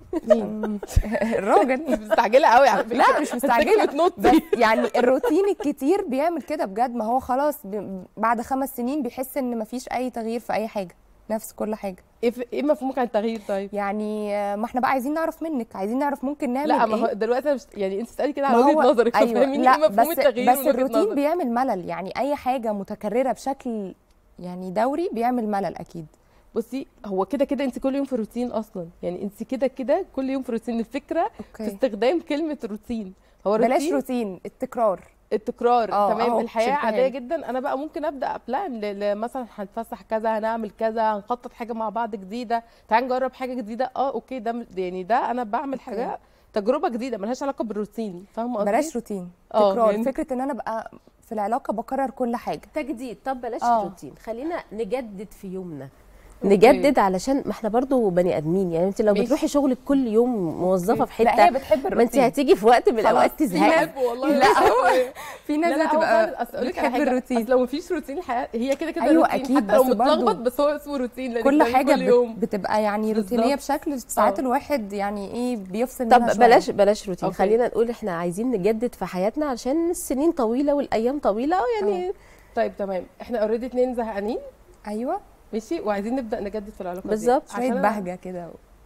مين الراجل مستعجله قوي على فكره لا مش مستعجله بتنطي بس يعني الروتين الكتير بيعمل كده بجد ما هو خلاص ب- بعد خمس سنين بيحس ان مفيش اي تغيير في اي حاجه نفس كل حاجه ايه ف- ايه مفهومك عن التغيير طيب يعني آه، ما احنا بقى عايزين نعرف منك عايزين نعرف ممكن نعمل لا ما هو ايه دلوقتي أنا مش يعني انت تسالي كده ما على وجهه هو- نظرك ايوه فاهميني لا ايه مفهوم بس التغيير بس من وجهة الروتين نظرك؟ بيعمل ملل يعني اي حاجه متكرره بشكل يعني دوري بيعمل ملل اكيد بصي هو كده كده انت كل يوم في روتين اصلا يعني انت كده كده كل يوم في روتين الفكره في اوكي استخدام كلمه روتين هو بلاش الروتين روتين التكرار التكرار اه، تمام اهو، الحياه شلتها عاديه لي. جدا انا بقى ممكن ابدا ابلان ل- ل- مثلا هنتفسح كذا هنعمل كذا هنخطط حاجه مع بعض جديده تعال نجرب حاجه جديده اه اوكي ده م- يعني ده انا بعمل حاجه تجربه جديده ملهاش علاقه بالروتين فاهمه قصدي بلاش روتين اه، تكرار يعني- فكره ان انا ابقى في العلاقه بكرر كل حاجه تجديد طب بلاش اه. الروتين خلينا نجدد في يومنا نجدد علشان ما احنا برضو بني ادمين يعني انت لو ماشي. بتروحي شغلك كل يوم موظفه في لا هي حته بتحب ما انت الروتين هتيجي في وقت من الاوقات تزهقي بحبه والله لا هو في لا ناس لا هو هتبقى فعلا اصل اقول لك على بتحب حاجه الروتين اصل لو مفيش روتين الحياه هي كده كده أيوة روتين أكيد، حتى لو بس برضو متلخبط بس هو اسمه روتين لأنك كل بتعمليه حاجه كل يوم بت- بتبقى يعني روتينيه بالظبط. بشكل ساعات اه. الواحد يعني ايه بيفصل طب منها شوية. بلاش بلاش روتين اوكي. خلينا نقول احنا عايزين نجدد في حياتنا عشان السنين طويله والايام طويله يعني طيب تمام احنا اوريدي اتنين زهقانين ايوه ماشي وعايزين نبدا نجدد في العلاقه دي. بالظبط. عشان شويه أنا- بهجه كده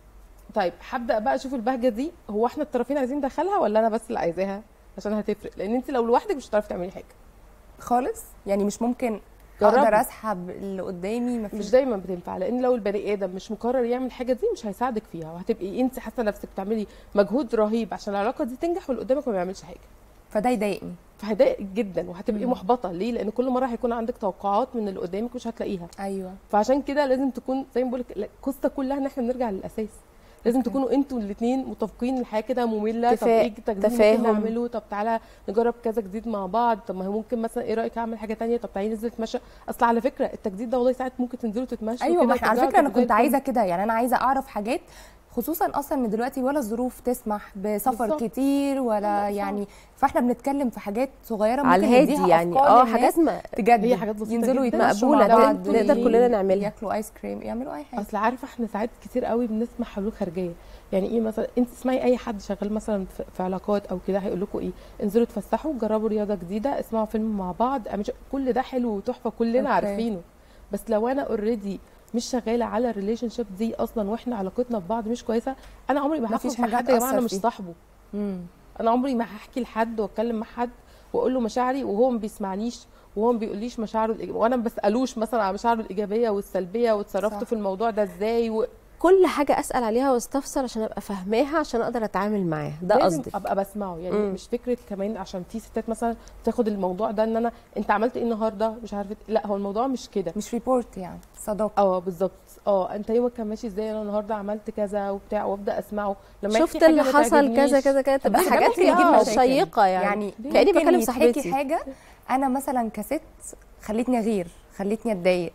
طيب هبدا بقى اشوف البهجه دي هو احنا الطرفين عايزين ندخلها ولا انا بس اللي عايزاها عشان هتفرق لان انت لو لوحدك مش هتعرفي تعملي حاجه خالص يعني مش ممكن جربي. اقدر اسحب اللي قدامي مش مفيش دايما بتنفع لان لو البني ادم مش مقرر يعمل حاجه دي مش هيساعدك فيها وهتبقي انت حاسه نفسك بتعملي مجهود رهيب عشان العلاقه دي تنجح واللي قدامك ما بيعملش حاجه فده يضايقني فهيضايقك جدا وهتبقي مم. محبطه ليه لان كل مره هيكون عندك توقعات من اللي قدامك مش هتلاقيها ايوه فعشان كده لازم تكون زي ما بقول لك القصه كلها ان احنا نرجع للاساس لازم أوكي. تكونوا انتوا الاثنين متفقين الحياه كده ممله طب اتفاق، ايه التجديد تفاهم. ممكن نعمله طب تعالى نجرب كذا جديد مع بعض طب ما هي ممكن مثلا ايه رايك اعمل حاجه تانية طب تعالي ننزل نتمشى اصل على فكره التجديد ده والله ساعات ممكن تنزلوا تتمشوا ايوه كده ما احنا على وترجعوا فكره انا تبقوا زي كنت الفل. عايزه كده يعني انا عايزه اعرف حاجات خصوصا اصلا ان دلوقتي ولا الظروف تسمح بسفر بالظبط. كتير ولا صح. يعني فاحنا بنتكلم في حاجات صغيره ممكن على الهادي نديها يعني أفكار اه للناس حاجات ما تجدد هي حاجات بسيطة ينزلوا جداً. يتمشوا مقبولة، مع تقدر- بعض نقدر كلنا نعملها. ياكلوا ايس كريم يعملوا اي حاجه اصل عارفه احنا ساعات كتير قوي بنسمع حلول خارجيه يعني ايه مثلا انت تسمعي اي حد شغال مثلا في- في علاقات او كده هيقول لكم ايه انزلوا اتفسحوا جربوا رياضه جديده اسمعوا فيلم مع بعض اعملوا شيء. كل ده حلو وتحفه كلنا أوكي. عارفينه بس لو انا اوريدي مش شغاله على الريليشن شيب دي اصلا واحنا علاقتنا ببعض مش كويسه انا عمري ما مفيش هخرج مع حاجة حد يا جماعه انا هتأثر مش فيه. صاحبه مم. انا عمري ما هحكي لحد واتكلم مع حد واقول له مشاعري وهو ما بيسمعنيش وهو ما بيقوليش مشاعره الإيجابية وانا ما بسالوش مثلا على مشاعره الايجابيه والسلبيه واتصرفت صح. في الموضوع ده ازاي و... كل حاجه اسال عليها واستفسر عشان ابقى فاهماها عشان اقدر اتعامل معاها ده لازم قصدي ابقى بسمعه يعني مم. مش فكره كمان عشان في ستات مثلا تاخد الموضوع ده ان انا انت عملت ايه النهارده مش عارفه إيه. لا هو الموضوع مش كده مش ريبورت يعني صداقه اه بالظبط اه انت يومك كان ماشي ازاي انا النهارده عملت كذا وبتاع وابدا اسمعه لما شفت يحكي حاجة اللي ما حصل تعجبنيش، كذا كذا كذا طب تبقى بس ده حاجات ممكن يجيب اه مشاكل. شيقه يعني, يعني كاني ممكن بكلم يتحكي صاحبتي حاجه انا مثلا كست خلتني اغير خلتني اتضايق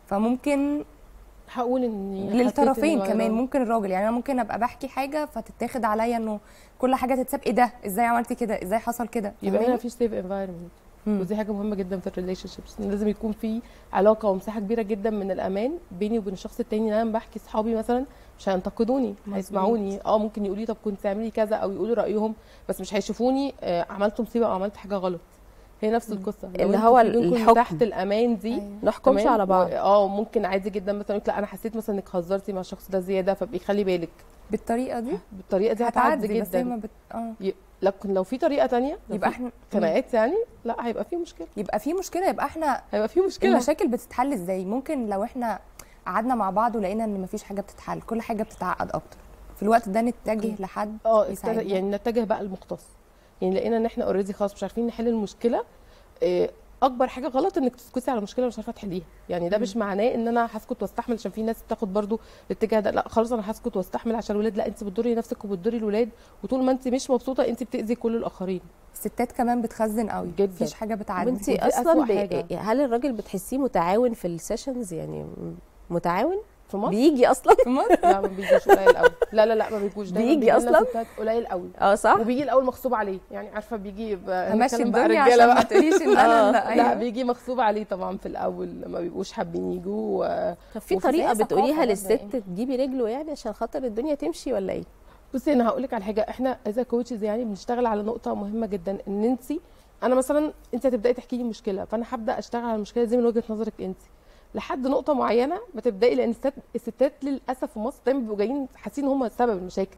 فممكن هقول اني حسيت للطرفين إنه كمان أنا- ممكن الراجل يعني انا ممكن ابقى بحكي حاجه فتتاخد عليا انه كل حاجه تتساب ايه ده ازاي عملتي كده ازاي حصل كده يبقى هنا فاهماني؟ في سيف انفايرمنت مم. ودي حاجه مهمه جدا في الريليشن شيبس لازم يكون في علاقه ومساحه كبيره جدا من الامان بيني وبين الشخص التاني ان انا بحكي اصحابي مثلا مش هينتقدوني هيسمعوني اه ممكن يقولوا لي طب كنت تعملي كذا او يقولوا رايهم بس مش هيشوفوني آه عملت مصيبه او عملت حاجه غلط هي نفس القصه لو اللي انتوا هو في بينكم الحكم. تحت الامان دي أيوة. نحكمش تمام؟ على بعض و- اه ممكن عادي جدا مثلا يقولك لا انا حسيت مثلا انك هزرتي مع الشخص ده زياده فبقي خلي بالك بالطريقه دي بالطريقه دي هتعدي هتعدي بس هي جدا ما بت... اه ي- لكن لو في طريقه تانية لو يبقى في احنا خناقات يعني لا هيبقى في مشكله يبقى في مشكله يبقى احنا هيبقى في مشكله المشاكل بتتحل ازاي ممكن لو احنا قعدنا مع بعض ولقينا ان مفيش حاجه بتتحل كل حاجه بتتعقد اكتر في الوقت ده نتجه لحد اه يساعدنا. ابتدى- يعني نتجه بقى المختص يعني لقينا ان احنا اوريدي خلاص مش عارفين نحل المشكله إيه، اكبر حاجه غلط انك تسكتي على مشكله مش عارفه تحليها يعني ده مش معناه ان انا هسكت واستحمل عشان في ناس بتاخد برضو الاتجاه ده لا خلاص انا هسكت واستحمل عشان الولاد لا انت بتضري نفسك وبتضري الولاد وطول ما انت مش مبسوطه انت بتاذي كل الاخرين الستات كمان بتخزن قوي جدا. مفيش حاجه بتعدي وانتي ودي اصلا أسوأ ب... حاجة. هل الراجل بتحسيه متعاون في السيشنز يعني م- متعاون في مصر بيجي اصلا في مصر لا ما بيجيش قليل قوي لا لا لا ما بيجوش دايما بيجي بيجي لنا أصلاً؟ ستات قليل قوي اه صح وبيجي الاول مغصوب عليه يعني عارفه بيجي ب- همشي هنتكلم بقى الدنيا رجالة عشان بقى. ما تقوليش ان انا آه، لا, لا أيوة. بيجي مغصوب عليه طبعا في الاول ما بيبقوش حابين يجوا و- طب في وفي طريقه زي بتقوليها ثقافة للست برضه تجيبي رجله يعني عشان خاطر الدنيا تمشي ولا ايه بصي انا هقول لك على حاجه احنا از كوتشز يعني بنشتغل على نقطه مهمه جدا ان انت انا مثلا انت هتبداي تحكي لي مشكله فانا هبدا اشتغل على المشكله دي من وجهه نظرك انت لحد نقطه معينه بتبداي لان الستات الستات للاسف في مصر دايما بيبقوا جايين حاسين هم سبب المشاكل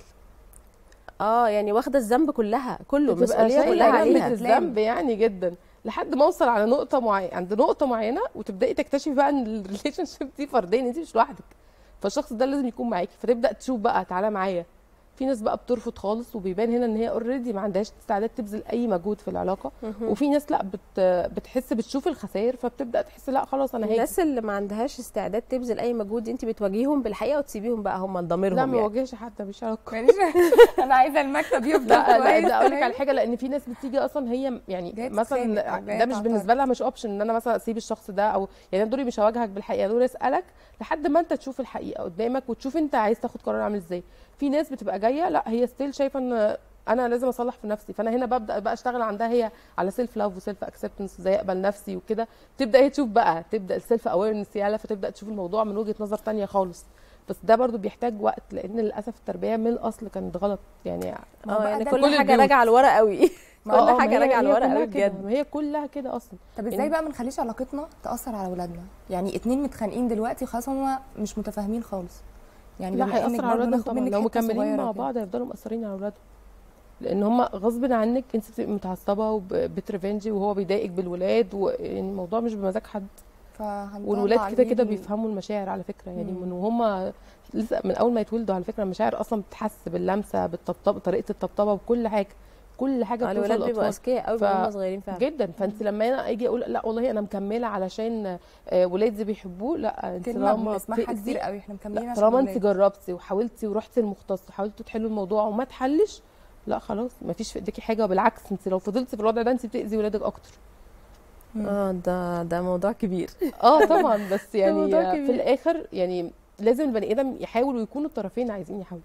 اه يعني واخده الذنب كلها كله بتبقى المسؤوليه شايلة كلها جنبك عليها الذنب يعني جدا لحد ما اوصل على نقطه معينه عند نقطه معينه وتبداي تكتشفي بقى ان الريليشن شيب دي فردين انت مش لوحدك فالشخص ده لازم يكون معاكي فتبدا تشوف بقى تعالى معايا في ناس بقى بترفض خالص وبيبان هنا ان هي اوريدي ما عندهاش استعداد تبذل اي مجهود في العلاقه وفي ناس لا بت بتحس بتشوف الخسائر فبتبدا تحس لا خلاص انا هاجي الناس اللي ما عندهاش استعداد تبذل اي مجهود انت بتواجهيهم بالحقيقه وتسيبيهم بقى هم لضميرهم لا ما يعني. واجهش حد مش علاقه معلش انا عايزه المكتب يفضل لا لا كويس ده اقول لك تمام. على حاجه لان في ناس بتيجي اصلا هي يعني جاية مثلا تتخانق أو جاية ده مش تعترض. بالنسبه لها مش اوبشن ان انا مثلا اسيب الشخص ده او يعني أنا دوري مش هواجهك بالحقيقه دوري اسالك لحد ما انت تشوف الحقيقه قدامك وتشوف انت عايز تاخد قرار عامل ازاي في ناس بتبقى جايه لا هي ستيل شايفه ان انا لازم اصلح في نفسي فانا هنا ببدا بقى اشتغل عندها هي على سيلف لاف وسيلف اكسبتنس ازاي اقبل نفسي وكده تبدا هي تشوف بقى تبدا السيلف اويرنس يعلى فتبدا تشوف الموضوع من وجهه نظر تانية خالص بس ده برضو بيحتاج وقت لان للاسف التربيه من الاصل كانت غلط يعني ما هو اه بقى يعني ده كل كل حاجه البيوت. راجعه لورا قوي ما هو- كل ما حاجه هي- راجعه هي لورا كلها قوي كده، بجد ما هي كلها كده اصلا طب ازاي يعني- بقى ما نخليش علاقتنا تاثر على اولادنا يعني اتنين متخانقين دلوقتي خلاص هما مش متفاهمين خالص يعني لا بما إنك هيأثر على برضه اولادهم ناخد طبعا منك لو حتة مكملين صغيرة مع كده. بعض هيفضلوا مأثرين على اولادهم لان هم غصب عنك انت بتبقي متعصبه وبترفنجي وهو بيضايقك بالولاد ويعني الموضوع مش بمزاج حد فهنطلع والولاد كده كده جيل- بيفهموا المشاعر على فكره يعني مم. من وهم لسه من اول ما يتولدوا على فكره المشاعر اصلا بتحس باللمسه بالطبطبه طريقه الطبطبه بكل حاجه كل حاجه اه بتوصل الولاد بيبقوا للاطفال اذكياء قوي ف- وهم صغيرين فعلا جدا فانت لما انا اجي اقول لا والله انا مكمله علشان آه، ولادي بيحبوه لا انت كلمه طالما بنسمعها بتأذي كتير قوي احنا مكملين لا عشان طالما انت الولاد. جربتي وحاولتي ورحتي المختص وحاولتوا تحلوا الموضوع وما تحلش لا خلاص ما فيش في ايديكي حاجه وبالعكس انت لو فضلتي في الوضع ده انت بتاذي ولادك اكتر اه ده ده موضوع كبير اه طبعا بس يعني موضوع في كبير. الاخر يعني لازم البني ادم يحاول ويكون الطرفين عايزين يحاولوا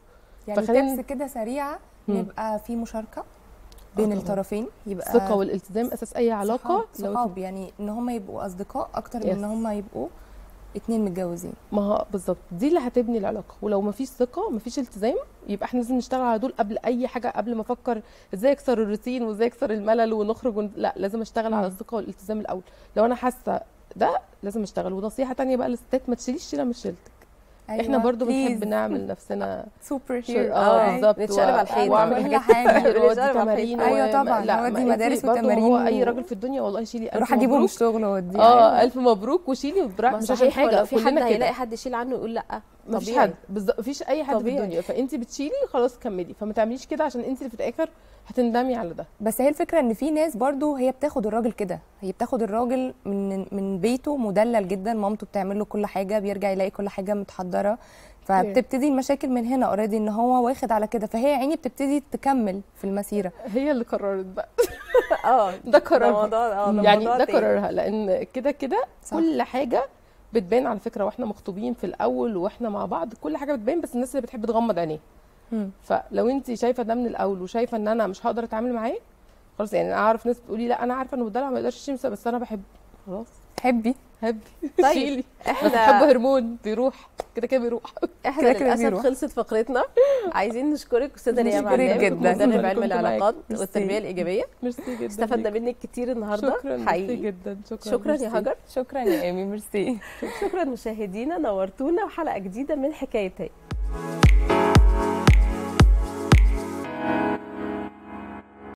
يعني فخلينا- تبس كده سريعه مم. نبقى في مشاركه بين طبعاً. الطرفين يبقى الثقه والالتزام اساس اي علاقه صحاب, لو صحاب يعني ان هم يبقوا اصدقاء اكتر من Yes. ان هم يبقوا اتنين متجوزين ما هو بالظبط دي اللي هتبني العلاقه ولو ما فيش ثقه ما فيش التزام يبقى احنا لازم نشتغل على دول قبل اي حاجه قبل ما افكر ازاي اكسر الروتين وازاي اكسر الملل ونخرج ون... لا لازم اشتغل على مم. الثقه والالتزام الاول لو انا حاسه ده لازم اشتغل ونصيحه تانية بقى للستات ما تشيليش شيله مش شيلتك أيوة. احنا برضو بنحب please. نعمل نفسنا سوبر شر- هيرو اه بالظبط نتشقلب على الحيط. واعمل كل حاجات حاجة. كتير وأودي نتشقلب على تمارين الحيط. و- أيوة طبعاً، لا هودي ما أنتي مدارس برضو وتمارين هو و- اي راجل في الدنيا والله شيلي اروح ألف اجيبه من مبروك. الشغل واوديه اه الف مبروك وشيلي وبرا ما مش عشان صحيح حاجه ولو في حد كلنا كده. هيلاقي حد يشيل عنه يقول لا ما فيش طبيعي. حد بالظبط مفيش اي حد طبيعي. في الدنيا فانت بتشيلي خلاص كملي فما تعمليش كده عشان انت اللي في الاخر هتندمي على ده بس هي الفكره ان في ناس برضو هي بتاخد الراجل كده هي بتاخد الراجل من من بيته مدلل جدا مامته بتعمل له كل حاجه بيرجع يلاقي كل حاجه متحضره فبتبتدي المشاكل من هنا اوريدي ان هو واخد على كده فهي عيني بتبتدي تكمل في المسيره هي اللي قررت بقى اه ده قرارها موضوع اه ده يعني موضوع ده تاني. قرارها لان كده كده صح. كل حاجه بتبان على فكره واحنا مخطوبين في الاول واحنا مع بعض كل حاجه بتبان بس الناس اللي بتحب تغمض عينيها مم. فلو انت شايفه ده من الاول وشايفه ان انا مش هقدر اتعامل معاه خلاص يعني انا اعرف ناس بتقولي لا انا عارفه انه الدلع ما يقدرش يمسك بس انا بحب خلاص حبي هبي طيب، شيلي بس احنا بحب هرمون بيروح كده كده بيروح احنا كده كده للاسف بيروح. خلصت فقرتنا عايزين نشكرك استاذه ريم نشكرك علام جدا. مدرب علم كنت معاكي. العلاقات ميرسي. والتربيه الايجابيه ميرسي جدا استفدنا ليكي. منك كتير النهارده شكرا ميرسي حقيقي جدا شكرا شكرا يا ميرسي. هاجر شكرا يا ايمي ميرسي شكرا مشاهدينا نورتونا وحلقه جديده من حكايتي